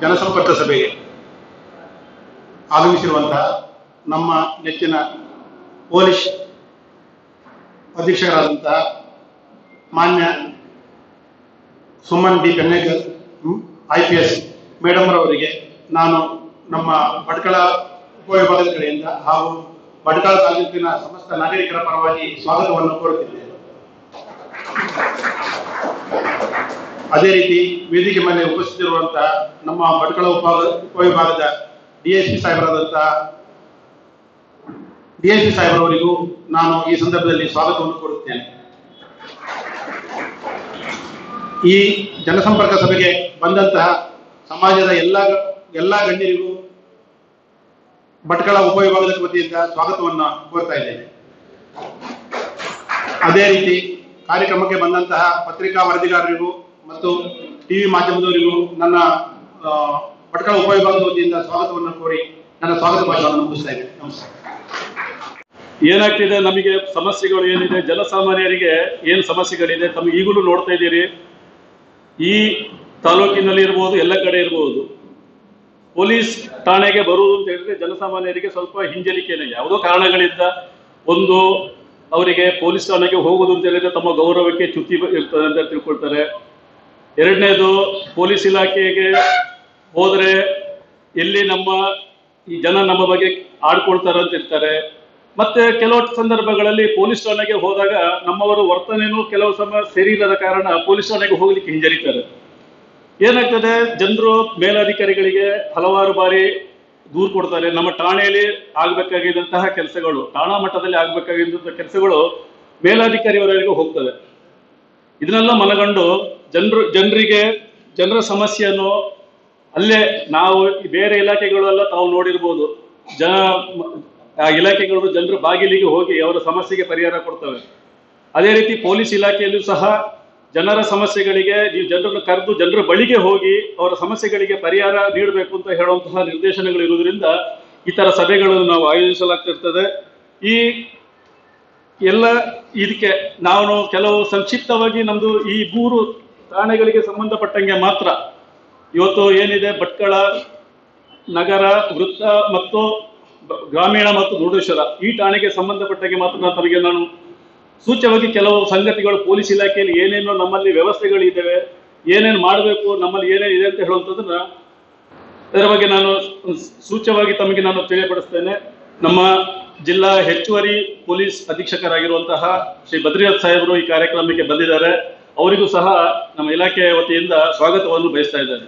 ಜನಸಂಪರ್ಕ ಸಭೆಗೆ ಆಗಮಿಸಿರುವಂತಹ ನಮ್ಮ ನೆಚ್ಚಿನ ಪೊಲೀಸ್ ಅಧೀಕ್ಷಕರಾದಂತಹ ಮಾನ್ಯ Suman D Pennekar I P S madam ರವರಿಗೆ ನಾನು ನಮ್ಮ ಭಟ್ಕಳ ಉಪವಿಭಾಗದ ಕಡೆಯಿಂದ ಹಾಗೂ ಭಟ್ಕಳ ತಾಲೂಕಿನ ಸಮಸ್ತ ನಾಗರಿಕರ ಪರವಾಗಿ ಸ್ವಾಗತವನ್ನು ಕೋರುತ್ತಿದ್ದೇನೆ ಅದೇ ರೀತಿ ವೇದಿಕೆ ಮೇಲೆ ಉಪಸ್ಥಿತಿರುವಂತಹ ನಮ್ಮ ಭಟ್ಕಳ ಉಪವಿಭಾಗ ಉಪವಿಭಾಗದ ಡಿಎಸ್ಪಿ ಸಾಹೇಬರಾದಂತಹ ಡಿಎಸ್ಪಿ ಸಾಹೇಬರವರಿಗೂ ನಾನು ಈ ಸಂದರ್ಭದಲ್ಲಿ ಸ್ವಾಗತವನ್ನು ಕೋರುತ್ತೇನೆ ಈ ಜನಸಂಪರ್ಕ ಸಭೆಗೆ ಬಂದಂತಹ ಸಮಾಜದ ಎಲ್ಲ ಎಲ್ಲ ಗಣ್ಯರಿಗೂ ಭಟ್ಕಳ ಉಪವಿಭಾಗದ ವತಿಯಿಂದ ಸ್ವಾಗತವನ್ನು ಕೋರ್ತಾ ಇದ್ದೇನೆ ಅದೇ ರೀತಿ ಕಾರ್ಯಕ್ರಮಕ್ಕೆ ಬಂದಂತಹ ಪತ್ರಿಕಾ ವರದಿಗಾರರಿಗೂ ಮತ್ತು ಟಿವಿ ಮಾಧ್ಯಮದವರಿಗೂ ನನ್ನ ಆ, ಭಟ್ಕಳ ಉಪವಿಭಾಗದ ವತಿಯಿಂದ ಸ್ವಾಗತವನ್ನು ಕೋರಿ ನನ್ನ ಸ್ವಾಗತ ಭಾಷಣವನ್ನು ಮುಗಿಸ್ತಾ ಇದ್ದೇನೆ ನಮಸ್ಕಾರ ಏನಾಗ್ತಿದೆ ನಮಗೆ ಸಮಸ್ಯೆಗಳು ಏನಿದೆ ಜನಸಾಮಾನ್ಯರಿಗೆ ಏನು ಸಮಸ್ಯೆಗಳಿದೆ ತಮಗೆ ಈಗಲೂ ನೋಡ್ತಾ ಇದ್ದೀರಿ ಈ ತಾಲೂಕಿನಲ್ಲಿ ಇರ್ಬೋದು ಎಲ್ಲ ಕಡೆ ಇರ್ಬೋದು ಪೊಲೀಸ್ ಠಾಣೆಗೆ ಬರುವುದು ಅಂತ ಹೇಳಿದ್ರೆ ಜನಸಾಮಾನ್ಯರಿಗೆ ಸ್ವಲ್ಪ ಹಿಂಜರಿಕೆನೆ ಯಾವುದೋ ಕಾರಣಗಳಿಂದ ಒಂದು ಅವರಿಗೆ ಪೊಲೀಸ್ ಠಾಣೆಗೆ ಹೋಗುದು ಅಂತ ಹೇಳಿದ್ರೆ ತಮ್ಮ ಗೌರವಕ್ಕೆ ಚ್ಯುತಿ ಬ- ಇರ್ತದೆ ಅಂತ ತಿಳ್ಕೊಳ್ತಾರೆ ಎರಡನೇದು ಪೊಲೀಸ್ ಇಲಾಖೆಗೆ ಹೋದ್ರೆ ಎಲ್ಲಿ ನಮ್ಮ ಈ ಜನ ನಮ್ಮ ಬಗ್ಗೆ ಆಡ್ಕೊಳ್ತಾರೆ ಅಂತ ಇರ್ತಾರೆ ಮತ್ತೆ ಕೆಲವು ಸಂದರ್ಭಗಳಲ್ಲಿ ಪೊಲೀಸ್ ಠಾಣೆಗೆ ಹೋದಾಗ ನಮ್ಮವರು ವರ್ತನೆನೂ ಕೆಲವು ಸಮ ಸರಿ ಇಲ್ಲದ ಕಾರಣ ಪೊಲೀಸ್ ಠಾಣೆಗೆ ಹೋಗ್ಲಿಕ್ಕೆ ಹಿಂಜರಿತಾರೆ ಏನಾಗ್ತದೆ ಜನರು ಮೇಲಧಿಕಾರಿಗಳಿಗೆ ಹಲವಾರು ಬಾರಿ ದೂರು ಕೊಡ್ತಾರೆ ನಮ್ಮ ಠಾಣೆಯಲ್ಲಿ ಆಗ್ಬೇಕಾಗಿದ್ದಂತಹ ಕೆಲಸಗಳು ಠಾಣಾ ಮಟ್ಟದಲ್ಲಿ ಆಗ್ಬೇಕಾಗಿದ್ದಂತಹ ಕೆಲಸಗಳು ಮೇಲಧಿಕಾರಿಯವರಿಗೆ ಹೋಗ್ತದೆ ಇದನ್ನೆಲ್ಲ ಮನಗಂಡು ಜನರು ಜನರಿಗೆ ಜನರ ಸಮಸ್ಯೆಯನ್ನು ಅಲ್ಲೇ ನಾವು ಈ ಬೇರೆ ಇಲಾಖೆಗಳೆಲ್ಲ ತಾವು ನೋಡಿರ್ಬೋದು ಜನ ಆ ಇಲಾಖೆಗಳು ಜನರ ಬಾಗಿಲಿಗೆ ಹೋಗಿ ಅವರ ಸಮಸ್ಯೆಗೆ ಪರಿಹಾರ ಕೊಡ್ತವೆ ಅದೇ ರೀತಿ ಪೊಲೀಸ್ ಇಲಾಖೆಯಲ್ಲೂ ಸಹ ಜನರ ಸಮಸ್ಯೆಗಳಿಗೆ ನೀವು ಜನರನ್ನು ಕರೆದು ಜನರ ಬಳಿಗೆ ಹೋಗಿ ಅವರ ಸಮಸ್ಯೆಗಳಿಗೆ ಪರಿಹಾರ ನೀಡಬೇಕು ಅಂತ ಹೇಳುವಂತಹ ನಿರ್ದೇಶನಗಳು ಇರುವುದರಿಂದ ಈ ತರ ಸಭೆಗಳನ್ನು ನಾವು ಆಯೋಜಿಸಲಾಗ್ತಿರ್ತದೆ ಈ ಎಲ್ಲ ಇದಕ್ಕೆ ನಾವು ಕೆಲವು ಸಂಕ್ಷಿಪ್ತವಾಗಿ ನಮ್ದು ಈ ಮೂರು ಠಾಣೆಗಳಿಗೆ ಸಂಬಂಧಪಟ್ಟಂಗೆ ಮಾತ್ರ ಇವತ್ತು ಏನಿದೆ ಭಟ್ಕಳ ನಗರ ವೃತ್ತ ಮತ್ತು ಬ- ಗ್ರಾಮೀಣ ಮತ್ತು ಮುರುಡೇಶ್ವರ ಈ ಠಾಣೆಗೆ ಸಂಬಂಧಪಟ್ಟಂಗೆ ಮಾತ್ರ ನಾನು ತಮಗೆ ನಾನು ಸೂಚ್ಯವಾಗಿ ಕೆಲವು ಸಂಗತಿಗಳು ಪೊಲೀಸ್ ಇಲಾಖೆಯಲ್ಲಿ ಏನೇನು ನಮ್ಮಲ್ಲಿ ವ್ಯವಸ್ಥೆಗಳಿದ್ದಾವೆ ಏನೇನು ಮಾಡಬೇಕು ನಮ್ಮಲ್ಲಿ ಏನೇನು ಇದೆ ಅಂತ ಹೇಳುವಂಥದ್ದನ್ನ ಅದರ ಬಗ್ಗೆ ನಾನು ಸೂಚ್ಯವಾಗಿ ತಮಗೆ ನಾನು ತಿಳಿಯಪಡಿಸ್ತೇನೆ ನಮ್ಮ ಜಿಲ್ಲಾ ಹೆಚ್ಚುವರಿ ಪೊಲೀಸ್ ಅಧೀಕ್ಷಕರಾಗಿರುವಂತಹ ಶ್ರೀ ಬದ್ರಿನಾಥ್ ಸಾಹೇಬರು ಈ ಕಾರ್ಯಕ್ರಮಕ್ಕೆ ಬಂದಿದ್ದಾರೆ ಅವರಿಗೂ ಸಹ ನಮ್ಮ ಇಲಾಖೆಯ ವತಿಯಿಂದ ಸ್ವಾಗತವನ್ನು ಬಯಸ್ತಾ ಇದ್ದಾರೆ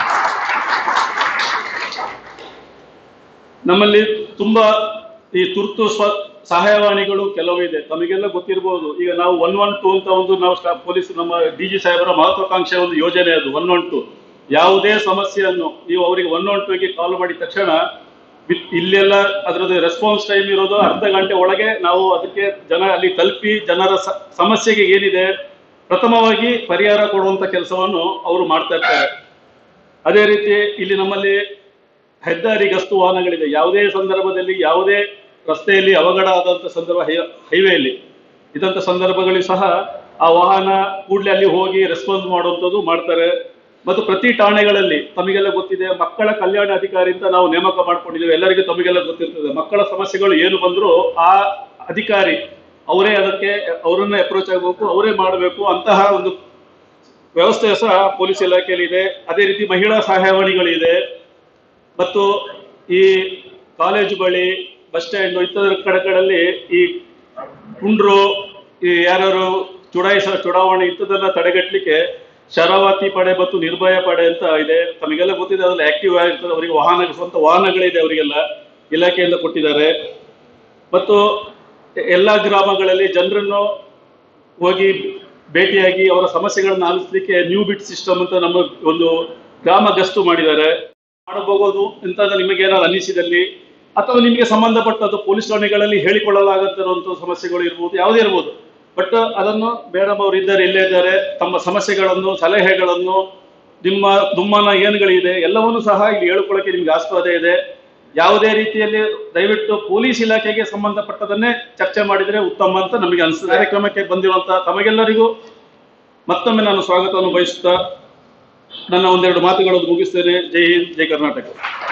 ನಮ್ಮಲ್ಲಿ ತುಂಬಾ ಈ ತುರ್ತು ಸ್ವ ಸಹಾಯವಾಣಿಗಳು ಕೆಲವು ಇದೆ ತಮಗೆಲ್ಲ ಗೊತ್ತಿರಬಹುದು ಈಗ ನಾವು ಒನ್ ಒನ್ ಟೂ ಅಂತ ಒಂದು ನಾವು ಸ್ಟಾ- ಪೊಲೀಸ್ ನಮ್ಮ ಡಿ ಜಿ ಸಾಹೇಬರ ಮಹತ್ವಾಕಾಂಕ್ಷೆ ಒಂದು ಯೋಜನೆ ಅದು ಒನ್ ಒನ್ ಟೂ ಯಾವುದೇ ಸಮಸ್ಯೆಯನ್ನು ನೀವು ಅವರಿಗೆ ಒನ್ ಒನ್ ಟೂಗೆ ಕಾಲ್ ಮಾಡಿದ ತಕ್ಷಣ ವಿತ್ ಇಲ್ಲೆಲ್ಲ ಅದರದ್ದು ರೆಸ್ಪಾನ್ಸ್ ಟೈಮ್ ಇರೋದು ಅರ್ಧ ಗಂಟೆ ಒಳಗೆ ನಾವು ಅದಕ್ಕೆ ಜನ ಅಲ್ಲಿ ತಲುಪಿ ಜನರ ಸ- ಸಮಸ್ಯೆಗೆ ಏನಿದೆ ಪ್ರಥಮವಾಗಿ ಪರಿಹಾರ ಕೊಡುವಂತ ಕೆಲಸವನ್ನು ಅವರು ಮಾಡ್ತಾ ಇರ್ತಾರೆ ಅದೇ ರೀತಿ ಇಲ್ಲಿ ನಮ್ಮಲ್ಲಿ ಹೆದ್ದಾರಿ ಗಸ್ತು ವಾಹನಗಳಿದೆ ಯಾವುದೇ ಸಂದರ್ಭದಲ್ಲಿ ಯಾವುದೇ ರಸ್ತೆಯಲ್ಲಿ ಅವಘಡ ಆದಂತ ಸಂದರ್ಭ ಹೈ- ಹೈವೇಯಲ್ಲಿ ಇದಂತ ಸಂದರ್ಭಗಳಲ್ಲಿ ಸಹ ಆ ವಾಹನ ಕೂಡಲೇ ಅಲ್ಲಿ ಹೋಗಿ ರೆಸ್ಪಾನ್ಸ್ ಮಾಡುವಂಥದ್ದು ಮಾಡ್ತಾರೆ ಮತ್ತು ಪ್ರತಿ ಠಾಣೆಗಳಲ್ಲಿ ತಮಗೆಲ್ಲ ಗೊತ್ತಿದೆ ಮಕ್ಕಳ ಕಲ್ಯಾಣ ಅಧಿಕಾರಿ ಅಂತ ನಾವು ನೇಮಕ ಮಾಡ್ಕೊಂಡಿದ್ದೇವೆ ಎಲ್ಲರಿಗೂ ತಮಗೆಲ್ಲ ಗೊತ್ತಿರ್ತದೆ ಮಕ್ಕಳ ಸಮಸ್ಯೆಗಳು ಏನು ಬಂದರೂ ಆ ಅಧಿಕಾರಿ ಅವರೇ ಅದಕ್ಕೆ ಅವರನ್ನ ಅಪ್ರೋಚ್ ಆಗಬೇಕು ಅವರೇ ಮಾಡಬೇಕು ಅಂತಹ ಒಂದು ವ್ಯವಸ್ಥೆ ಸಹ ಪೊಲೀಸ್ ಇಲಾಖೆಯಲ್ಲಿ ಇದೆ ಅದೇ ರೀತಿ ಮಹಿಳಾ ಸಹಾಯವಾಣಿಗಳಿದೆ ಮತ್ತು ಈ ಕಾಲೇಜು ಬಳಿ ಬಸ್ ಸ್ಟ್ಯಾಂಡ್ ಇತರ ಕಡೆಗಳಲ್ಲಿ ಈ ಪುಂಡ್ರು ಈ ಯಾರು ಚುಡಾಯಿಸ ಚುನಾವಣೆ ಇಂಥದ್ದನ್ನ ತಡೆಗಟ್ಟಲಿಕ್ಕೆ ಶರಾವತಿ ಪಡೆ ಮತ್ತು ನಿರ್ಭಯ ಪಡೆ ಅಂತ ಇದೆ ತಮಗೆಲ್ಲ ಗೊತ್ತಿದೆ ಅದ್ರಲ್ಲಿ ಆಕ್ಟಿವ್ ಆಗಿರ್ತದೆ ಅವರಿಗೆ ವಾಹನ ಸ್ವಂತ ವಾಹನಗಳಿದೆ ಅವರಿಗೆಲ್ಲ ಇಲಾಖೆಯಿಂದ ಕೊಟ್ಟಿದ್ದಾರೆ ಮತ್ತು ಎಲ್ಲಾ ಗ್ರಾಮಗಳಲ್ಲಿ ಜನರನ್ನು ಹೋಗಿ ಭೇಟಿಯಾಗಿ ಅವರ ಸಮಸ್ಯೆಗಳನ್ನು ಆಲಿಸಲಿಕ್ಕೆ ನ್ಯೂ ಬಿಟ್ ಸಿಸ್ಟಮ್ ಅಂತ ನಮ್ಮ ಒಂದು ಗ್ರಾಮ ಗಸ್ತು ಮಾಡಿದ್ದಾರೆ ಮಾಡಬಹುದು ಅಂತ ನಿಮಗೆ ಏನಾದ್ರು ಅನಿಸಿದಲ್ಲಿ ಅಥವಾ ನಿಮಗೆ ಸಂಬಂಧಪಟ್ಟದ್ದು ಪೊಲೀಸ್ ಠಾಣೆಗಳಲ್ಲಿ ಹೇಳಿಕೊಳ್ಳಲಾಗುತ್ತಿರುವಂತಹ ಸಮಸ್ಯೆಗಳು ಇರ್ಬೋದು ಯಾವುದೇ ಇರ್ಬೋದು ಬಟ್ ಅದನ್ನು ಮೇಡಮ್ ಅವರು ಇದ್ದಾರೆ ಇಲ್ಲೇ ಇದ್ದಾರೆ ತಮ್ಮ ಸಮಸ್ಯೆಗಳನ್ನು ಸಲಹೆಗಳನ್ನು ನಿಮ್ಮ ದುಮ್ಮನ ಏನುಗಳಿದೆ ಎಲ್ಲವನ್ನೂ ಸಹ ಇಲ್ಲಿ ಹೇಳ್ಕೊಳ್ಳೋಕೆ ನಿಮ್ಗೆ ಆಸ್ಪದ ಇದೆ ಯಾವುದೇ ರೀತಿಯಲ್ಲಿ ದಯವಿಟ್ಟು ಪೊಲೀಸ್ ಇಲಾಖೆಗೆ ಸಂಬಂಧಪಟ್ಟದನ್ನೇ ಚರ್ಚೆ ಮಾಡಿದರೆ ಉತ್ತಮ ಅಂತ ನಮಗೆ ಅನಿಸ್ತದೆ ಕಾರ್ಯಕ್ರಮಕ್ಕೆ ಬಂದಿರುವಂತಹ ತಮಗೆಲ್ಲರಿಗೂ ಮತ್ತೊಮ್ಮೆ ನಾನು ಸ್ವಾಗತವನ್ನು ಬಯಸುತ್ತಾ ನನ್ನ ಒಂದೆರಡು ಮಾತುಗಳನ್ನು ಮುಗಿಸ್ತೇನೆ ಜೈ ಹಿಂದ್ ಜೈ ಕರ್ನಾಟಕ